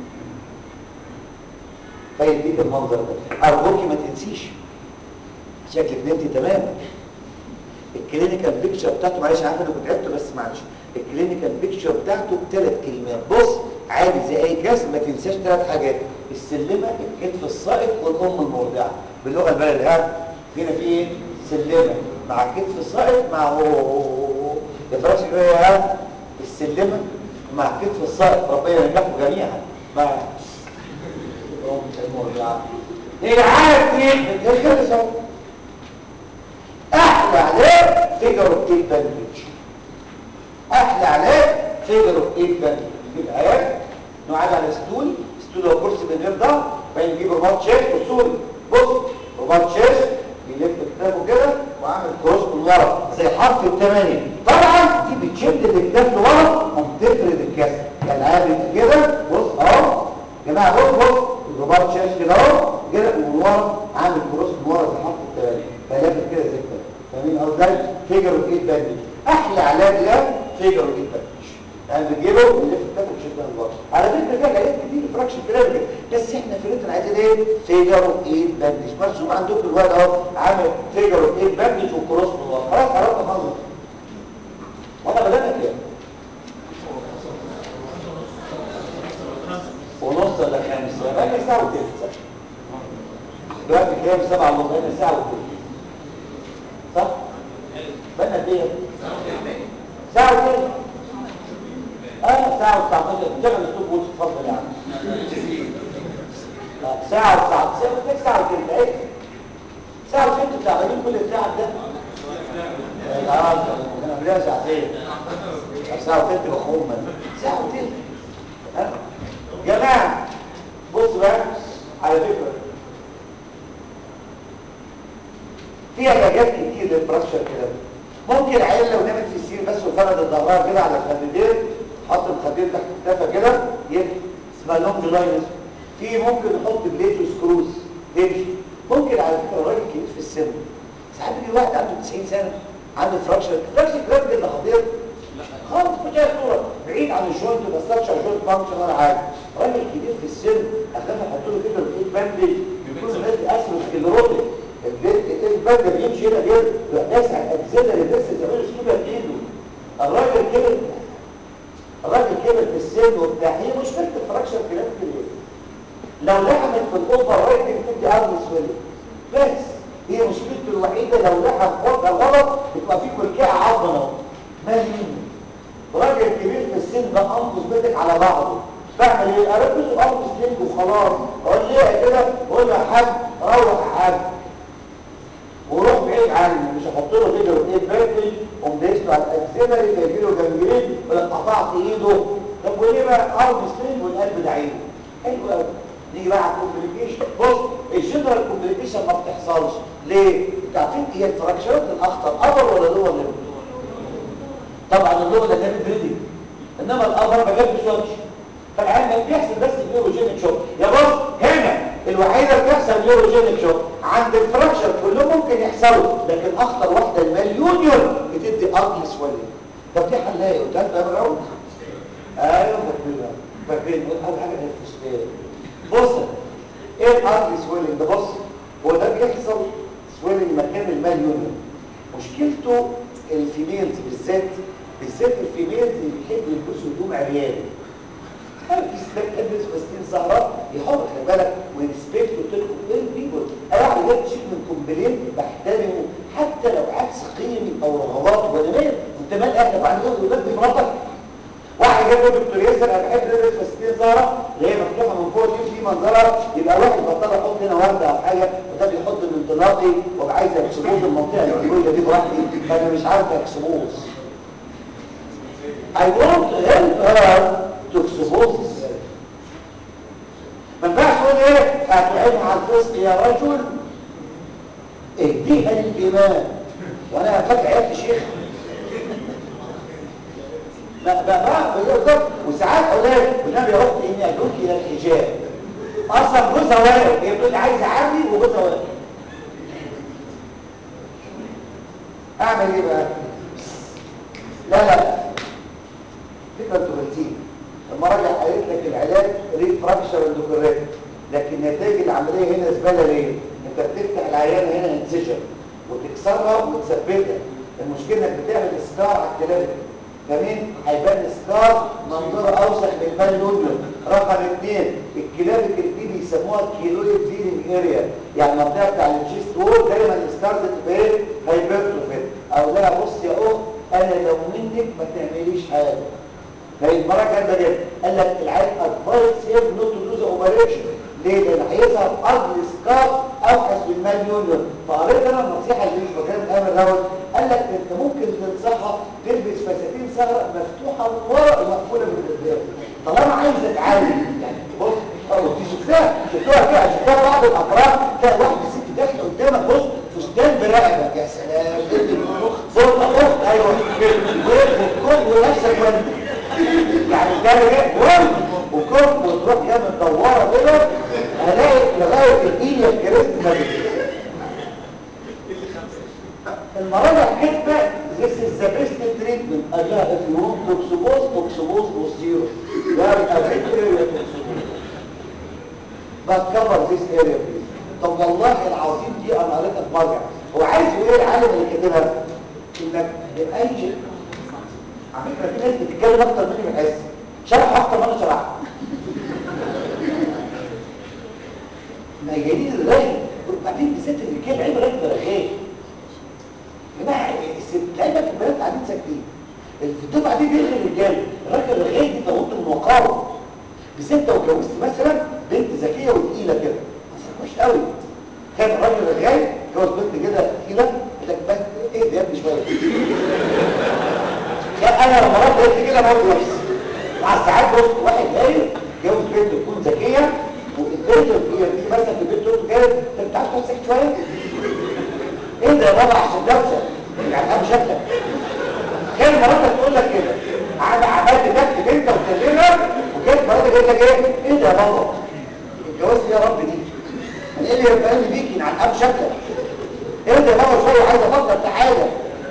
فيديك المنظر ده ارجوكي ما تنسيش شكلك نمتي تمام الكلينيكال بيكتشر بتاعته معلش عارف انا كنت تعبت بس معلش الكلينيكال بيكتشر بتاعته بثلاث كلمات بص عادي زي اي كاس ما تنساش ثلاث حاجات السلمه الكتف السائق والام المرضعه باللغه البلديه ها هنا في ايه سلمه مع الكتف السائق مع هو يا فراش ايه ها السلمه مع الكتف السائق ربنا ينجحكم جميعا مع الام المرضعه هي عادي بتذكر سوا احلى عليه فيجر اوف 8 باندج احلى عليه فيجر اوف 8 باندج يبقى عيال نقعد على ستول ستول هو كرسي من غير ضغط بعدين نجيب رباط شيست وسوري بص رباط شيست بيلف كتافه كده وعامل كروس من ورا زي حرف الثمانية طبعا دي بتشد الكتاف لورا وبتفرد الكسر يعني عادي كده بص اهو يا جماعه بص بص الرباط شيست كده اهو كده ومن ورا عامل كروس من ورا زي حرف الثمانية فلافت كده زي كده فاهمين قصدي فيجر اوف 8 باندج احلى علاج له فيجر اوف 8 باندج يعني بتجيبه ونلف الكتف وشدها لبره على فكره ده علاجات كتير فراكشن كلام بس احنا في ريتنا عايزين ايه فيجر اوف 8 باندج مرسوم عندكم الواد اهو عامل فيجر اوف 8 باندج وكروس من ورا خلاص عرفنا منظر وانا بدأنا كده ونص ولا خمسة بقى ساعة وتلت دلوقتي كام سبعة ونص بقى ساعة وتلت صح؟ بقى قد ايه؟ ساعة وتلت اه ساعة و19 جمع الاسلوب وش اتفضل يا عم آه، ساعة و19 ساعة ساعة وتلت ايه؟ ساعة وتلت تعبانين كل ساعة ده اه انا عاملها ساعتين ساعة وتلت بخوم ساعة وتلت ها؟ جماعة بص بقى على فكرة في علاجات كتير للفراكشر كده ممكن عيل لو نامت في السرير بس وفرد الظهر كده على الخدين حط الخدين تحت كتافها كده يمشي اسمها لونج لاينس في ممكن نحط بليت وسكروز تمشي ممكن على فكره راجل كبير في السن ساعات بيجي واحد عنده 90 سنه عنده فراكشر فراكشر كلام كده خطير خالص مش جاي صوره بعيد عن الجوينت ما استرشع جوينت فانكشن ولا حاجه راجل كبير في السن اخاف احط له كده في باندج يكون مادي اسروسكليروتيك البند بيمشي هنا كده بيحتاج على الاجزله اللي بس تعمل سوبر بايده الراجل كبر الراجل كبر في السن وبتاع هي مشكله الفراكشر كلام كده لو لحمت في الاوفر رايتنج بتدي ارض سويلنج بس هي مشكلته الوحيده لو لحم وضع غلط بتبقى فيه كلكعه عظمه اهو مالي منه راجل كبير في السن ده انقص بيتك على بعضه بعمل ايه اركز وانقص لينك وخلاص اقول ليها كده بقول له يا حاج روح يا حاج وروح بعيد عني مش هحط له فيديو ايه باكج ومدايس له على الاكسلري فيجي له جنجرين ولا قطعت ايده طب وليه بقى ارم سليم والقلب ده عينه حلو قوي نيجي بقى على الكومبليكيشن بص الجنرال كومبليكيشن ما بتحصلش ليه؟ انتوا عارفين هي الفراكشرات الاخطر ابر ولا لور ليفل؟ طبعا اللور ده كان بريدنج انما الابر ما جابش وش فالعلم بيحصل بس نيوروجينيك شوك يا بص هنا الوحيده اللي بتحصل نيوروجينيك شوك عند الفراكشر كله ممكن يحصلوا لكن اخطر واحده المليونيون بتدي ارض سوالي طب دي حلها ايه؟ قلت لها بقى ايوه فاكرين فاكرين اول حاجه هي الفستان بص ايه الارض سويلنج ده بص هو ده بيحصل سويلنج مكان المليونيون مشكلته الفيميلز بالذات بالذات الفيميلز اللي بيحبوا يلبسوا هدوم عريان في ستات تلبس فساتين سهراء يحط خلي بالك وريسبكت وتدخل البيبل انا واحد جاي تشيل من كومبلين بحترمه حتى لو عكس قيمي او رغبات وانا مال انت مال اهلك وعندي ولاد في مراتك واحد جاي يقول دكتور ياسر انا بحب البس فساتين سهراء اللي هي مفتوحه من فوق دي في منظرها يبقى واحد بطل احط هنا ورده او حاجه وده بيحط من انطلاقي وابقى عايز اكسبوز المنطقه الجويه دي براحتي فانا مش عارف اكسبوز I want to help her to expose this ما ينفعش تقول ايه هتعينها على الفسق يا رجل اهديها للايمان وانا فاكر عيال شيخ ما ما بالظبط وساعات اولاد والنبي يا اختي اني ادعوك الى الحجاب اصلا جوزها واقف هي بتقول لي عايزه اعمي وجوزها واقف اعمل ايه بقى لا لا فكره انتوا غلطين لما راجع قالت لك العلاج ريفراكشر اندوكريت لكن نتائج العمليه هنا زباله ليه انت بتفتح العيانه هنا انسجن وتكسرها وتثبتها المشكله انك بتعمل اسكار على الكلام جميل هيبان اسكار منظره اوسخ من الماليونيوم رقم اثنين الكلاب دي بيسموها الكيلويد فيلينج اريا يعني المنطقه بتاع الجيست وول دايما الاسكار ده تبقى ايه هايبرتروفيت او لا بص يا اخت انا لو منك ما تعمليش حاجه هي المره جامده جدا قال لك العيل ادفايس سيف نوت تو لوز اوبريشن ليه؟ لان هيظهر اجل سكار اوحش من المليون فقريت انا النصيحه اللي مش فاكرها من ايام الراوند قال لك انت ممكن تنصحها تلبس فساتين سهره مفتوحه من ورا ومقفوله من قدام طالما عايزه تعالج يعني بص اه دي شفتها شفتوها كده شفتها بعض الافراد تلاقي واحده ست داخله قدامك بص فستان برقبه يا سلام فوق اخت ايوه وكل ونفسك وانت يعني ده ايه ورم وكرب وتروح جايه مدوره كده هلاقي لغايه الايد الكريست مالك المرضى الكتبه this is the best treatment قال لها if you want to expose to expose posterior ده الأبعد area to expose but cover this area please طب والله العظيم دي انا قريتها في مرجع هو عايز ايه العالم اللي كاتبها انك باي على فكره في ناس بتتكلم اكتر مني بحس شرح اكتر ما انا شرحت مجانين الرغي وبعدين بالذات الرجاله عيب راكبه رغايه يا جماعه لعيبه البنات قاعدين ساكتين الدفعه دي بيلغي الرجاله الراجل الرغايه دي تموت من وقاره بالذات لو اتجوزت مثلا بنت ذكيه وتقيله كده مش قوي كان الراجل الرغاي جوز بنت كده تقيله يقول لك بس ايه ده يا ابني شويه لا انا لما رحت قلت كده برضه نفسي مع الساعات بص واحد جاي جوز بنت تكون ذكيه والبنت هي في مثلا في البيت تقول له جاي انت عارف تمسك شويه ايه ده يا بابا عشان دوشه يعني انا شكلك كان مراتك تقول لك كده انا عملت تكتب انت وتكلمها وكانت مراتك قالت لك ايه ايه ده يا بابا الجواز يا رب دي انا ايه اللي يرفعني بيكي عن اب شكلك ايه ده يا بابا شويه عايز افكر في حاجه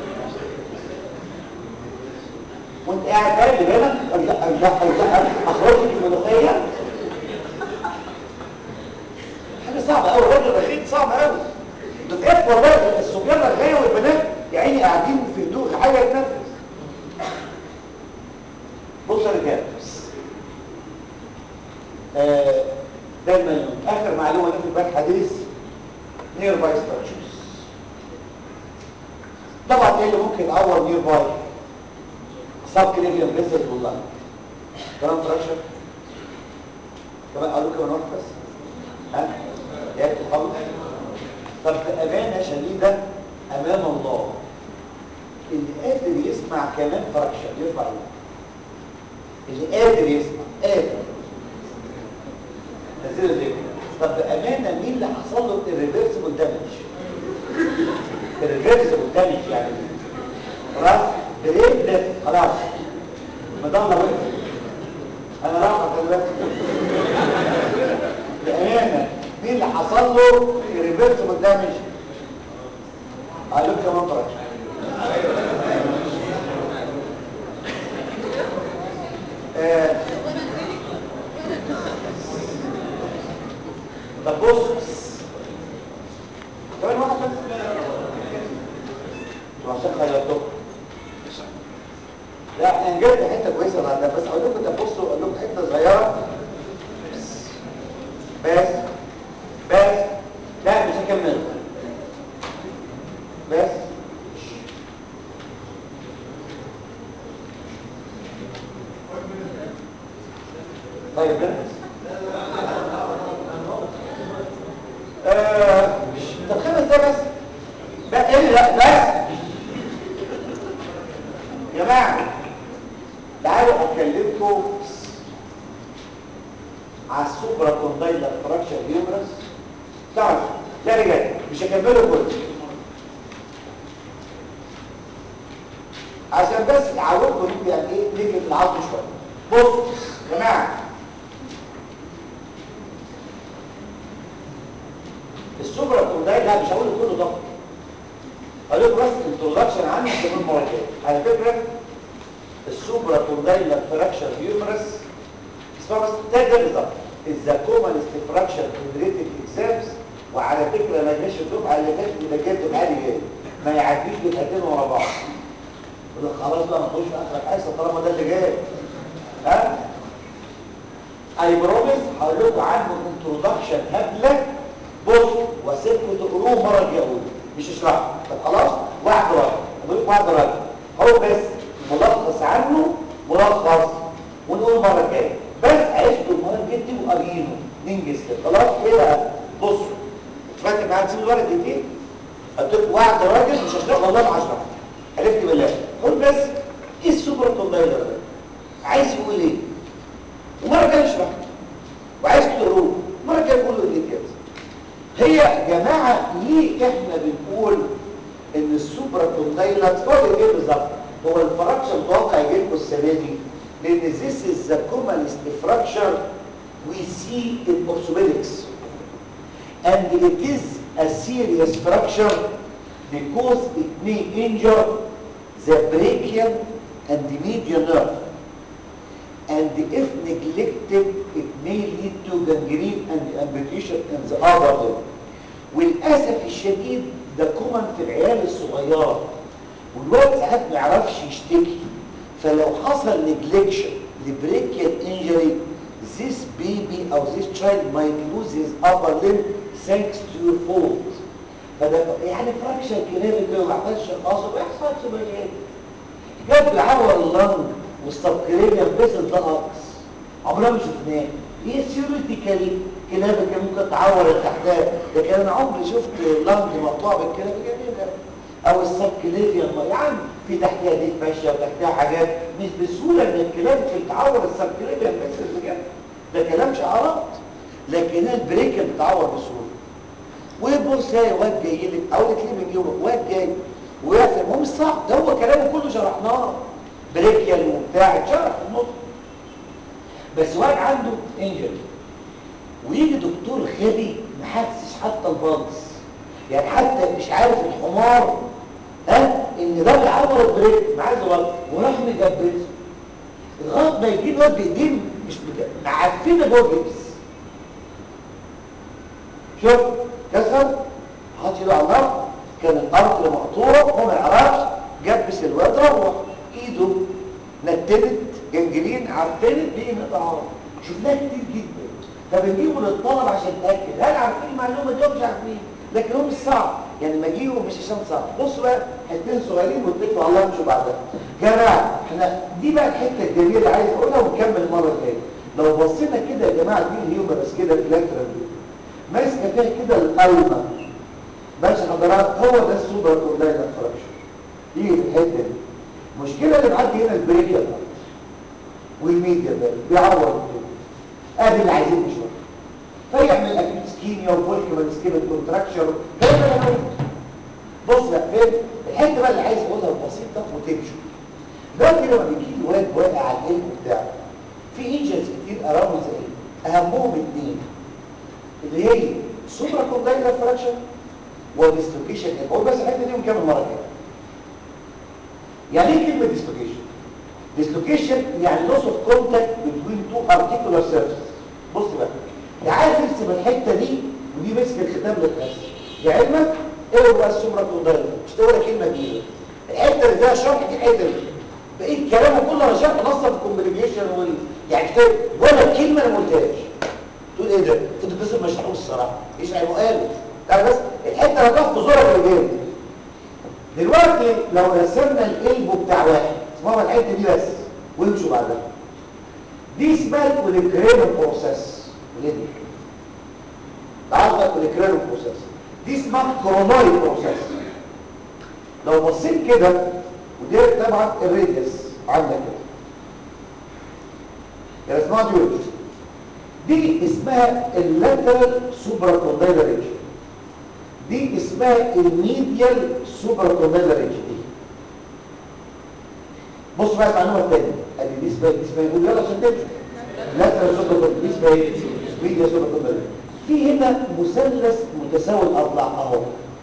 وانت قاعد قاعد هنا لا لا لا اخرجك الملوخيه حاجه صعبه قوي الراجل الرخيص صعب قوي بتخاف والله الصبيان الرغايه والبنات يا عيني قاعدين في هدوء حاجه تنفس بص يا رجاله آه دايما اخر معلومه في الباب حديث نير باي ستراكشرز طبعا ايه اللي ممكن يعور نير باي سب كليفيان فيزل والله كلام فراكشر كمان قالوا كمان واحد بس ها يا خالص طب بامانه شديده امام الله اللي قادر يسمع كلام فركشن يرفع ايده اللي قادر يسمع قادر نزل الذكر طب بامانه مين اللي حصل له الريفرسبل دامج الريفرسبل دامج يعني خلاص بريد ديث خلاص مضلة وقف انا راح دلوقتي بامانه مين اللي حصل له الريفرسبل دامج قالوا كمان فركشن آه. طب بص كمان واحد بس وعشان خيرتكم لا احنا جبت حته كويسه بعدها بس اقول لكم طب بصوا اقول لكم حته صغيره بس بس لا مش هكمل بس طيب بس آه، طب خمس دقايق بس بقى ايه لا بس يا جماعه تعالوا اكلمكم على السوبرا كوندايلر فراكشر هيومرس تعالوا لا رجال مش هكمله كله عشان بس اعودكم انتوا يعني ايه نيجي في العظم شويه بصوا يا جماعه السوبرا كوندايل لا مش هقول كله ضغط هقول لكم بس انتروداكشن عنه كمان مره جايه على فكره السوبرا كوندايل فراكشر هيومرس اسمها بس ده ده بالظبط الزاكوما فراكشر كوندريتد اكزامز وعلى فكره ما جاش الدفعه اللي فاتت ده جبت عالي جدا ما يعديش دفعتين ورا بعض يقول لك خلاص بقى نخش في اخر حصه طالما ده اللي جاي ها اي بروميس هقول لكم عنه انتروداكشن هبله بص واسيبكم تقروه مره الجايه مش اشرحه طب خلاص واحده واحده اقول لكم واحده واحده هو بس ملخص عنه ملخص ونقول المره الجايه بس عشتوا المره الجايه تبقوا قاريينه ننجز كده خلاص ايه بقى بصوا سمعت معايا تسيب الورق دقيقتين قلت لكم واحد راجل مش هشرح والله ما هشرح عرفت بالله قول بس ايه السوبر كوندايلر ده عايز يقول ايه ومره الجايه اشرح وعايز تقروه المره الجايه تقولوا اللي كده هي يا جماعه ليه احنا بنقول ان السوبر كوندايلر هو ايه بالظبط هو الفراكشر متوقع يجي لكم السنه دي لان this is the commonest fracture we see in orthopedics and it is a serious fracture because it may injure the brachial and the medial nerve and if neglected it may lead to gangrene and amputation in the other limb وللاسف الشديد ده كومن في العيال الصغيره والوقت ساعات ما يعرفش يشتكي فلو حصل نجلكشن لبريكيال انجري this baby او this child might lose his upper limb thanks to your fault فده يعني فراكشن كلامي كده ما عملش قاصد ما يحصلش مشاكل جاب بيعور اللنج والسبكريبيان بيسل ده نقص عمرنا ما شفناه ايه ثيوريتيكال كلاب كان ممكن تعور التحتات لكن انا عمري شفت لنج مقطوع بالكلاب جميله او السبكليفيان يعني في تحتها ديك ماشيه وتحتها حاجات مش بسهوله ان الكلاب في تعور السبكليفيان بيسل بجد ده كلام شعارات لكن البريك بتعور بسهوله وبص يا واد جاي لك او لك ليه من يومك واد جاي ويحصل هو مش صعب ده هو كلامه كله شرحناه بريكيال وبتاع اتشرح في النص بس واد عنده انجري ويجي دكتور غبي ما حسش حتى البلس يعني حتى مش عارف الحمار ها ان ده بيعور البريك معاه زوال وراح مجبسه لغايه ما يجي الواد بايديه مش معفنه جوه الجبس شوف كسر حاطط ايده على الارض كان الارض مقطوعه وهو ما يعرفش جبس الواد روح ايده نتنت جنجلين عفنت بيه نقطعها شفناها كتير جدا فبنجيبه للطلب عشان نتاكد هل عارفين المعلومه دي ولا مش عارفين لكن هو مش صعب يعني ما اجيبه مش عشان صعب بصوا بقى حتتين صغيرين واتفقوا على الله نمشوا بعدها جماعه احنا دي بقى الحته الجميله اللي عايز اقولها ونكمل المره الجايه لو بصينا كده يا جماعه دي الهيومرس كده في الاكترال ماسكه فيها كده القلمه ماشي حضرات هو ده السوبر كوندايلر فراكشر يجي في الحته دي المشكله اللي معدي هنا البريكيال والميديا ده بيعور الدنيا ادي اللي عايزين نشوفه فيعمل اكيد سكيميا وفولكمان سكيميا كونتراكشر بص بقى فين الحته بقى اللي عايز اقولها بسيطه وتمشي دلوقتي لما بيجي لي واد واقع على القلب بتاعه في ايجنتس كتير اراوند زي اهمهم اثنين اللي هي سوبرا كوندايلر فراكشن وديسلوكيشن بقول بس الحته دي ونكمل مره ثانيه يعني ايه كلمه ديسلوكيشن ديسلوكيشن يعني لوس اوف كونتاكت بين تو ارتيكولار سيرفيس بص بقى انت عايز ترسم الحته دي ودي مسك الختام للناس لعلمك ايه هو بقى السوبرا كوندايلر مش تقول كلمه جديده الحته اللي فيها شرح دي الحته دي بقيت كلامه كله انا شرح نص في الكومبليكيشن وال يعني كتاب ولا كلمه انا ما قلتهاش تقول ايه ده كنت بتسمع مش هقول الصراحه ايش يعني قالوا تعال بس الحته اللي هتقف في زورك اللي جايه دلوقتي لو رسمنا القلب بتاع واحد اسمها الحته دي بس وامشوا بعدها دي اسمها الكوليكرينو بروسيس وليه دي تعال بقى الكوليكرينو بروسيس دي اسمها كروناي بروسيس لو بصيت كده ودي طبعا الريديوس عندك كده يبقى اسمها ديوج دي اسمها اللاترال سوبرا كوندايلر ريج دي اسمها الميديال سوبرا كوندايلر ريج دي بص بقى المعلومه الثانيه ادي دي اسمها دي اسمها قول يلا عشان تمشي لاترال سوبرا كوندايلر دي اسمها ايه ميديال سوبرا كوندايلر في هنا مثلث متساوي الاضلاع اهو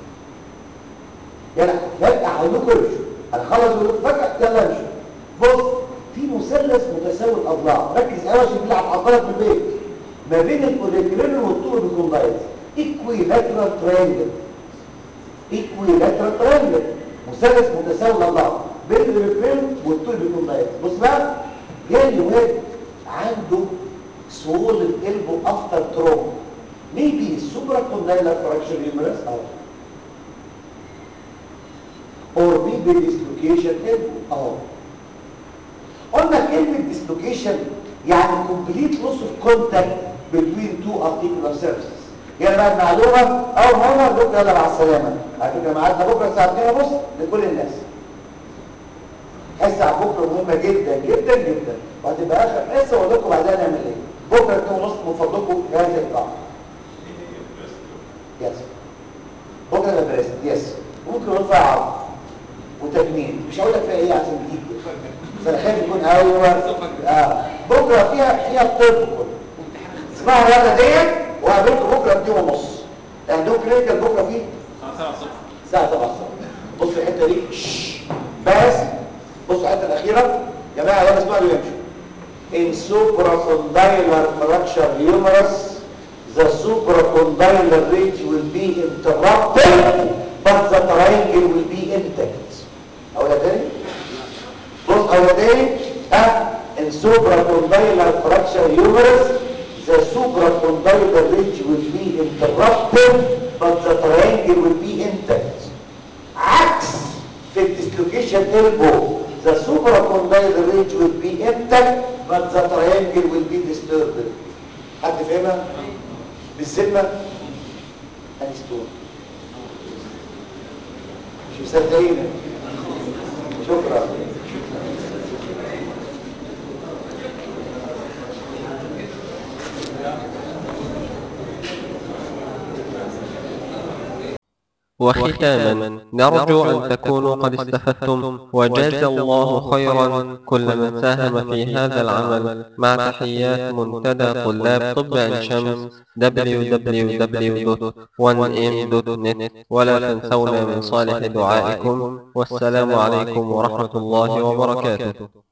يلا فجاه هقول لكم امشوا انا خلص اقول لكم فجاه يلا امشوا بص في مثلث متساوي الاضلاع ركز قوي عشان اللي هتحضرك في البيت ما بين الاوليكرين والطول بيكوندايز ايكويلاترال تريانجل ايكويلاترال تريانجل مثلث متساوي الاضلاع بين الاوليكرين والطول بيكوندايز بص بقى جاي واد عنده سهول القلب افتر تروما maybe supracondylar fracture humerus او or maybe dislocation elbow اهو قلنا كلمة dislocation يعني complete loss of contact between two articular surfaces يعني بقى المعلومة أول مرة بكرة يلا مع السلامة على فكرة معادنا بكرة الساعة 2 ونص لكل الناس حصة على بكرة مهمة جدا جدا جدا وهتبقى آخر حصة وأقول لكم بعدها نعمل إيه بكرة 2 ونص من فضلكم في هذه القاعة يس بكرة يبقى بريست يس ممكن نقول فيها عرض وتجميل مش هقول لك فيها ايه عشان تيجي فانا خايف يكون ايوه اه بكره فيها فيها الطب كله اسمعوا الرياضه ديت وهقابلكم بكره ب 2 ونص عندكم كلينيكال بكره فيه الساعه 7 الصبح بص الحته دي شش. بس بص الحته الاخيره يا جماعه يلا اسمعوا اللي يمشوا in supracondylar fracture humerus the supracondylar ridge will be interrupted but the triangle will be intact اقولها تاني بص اقولها تاني ها in supracondylar fracture humerus the supracondylar ridge will be interrupted but the triangle will be intact عكس في الديسلوكيشن elbow the supracondylar ridge will be intact but the triangle will be disturbed حد فاهمها؟ بالذمة أنستون مش مصدقين شكرا وختاما نرجو أن تكونوا قد استفدتم وجاز الله خيرا كل من ساهم في هذا العمل مع تحيات منتدى طلاب طب عين شمس www.1m.net ولا تنسونا من صالح دعائكم والسلام عليكم ورحمة الله وبركاته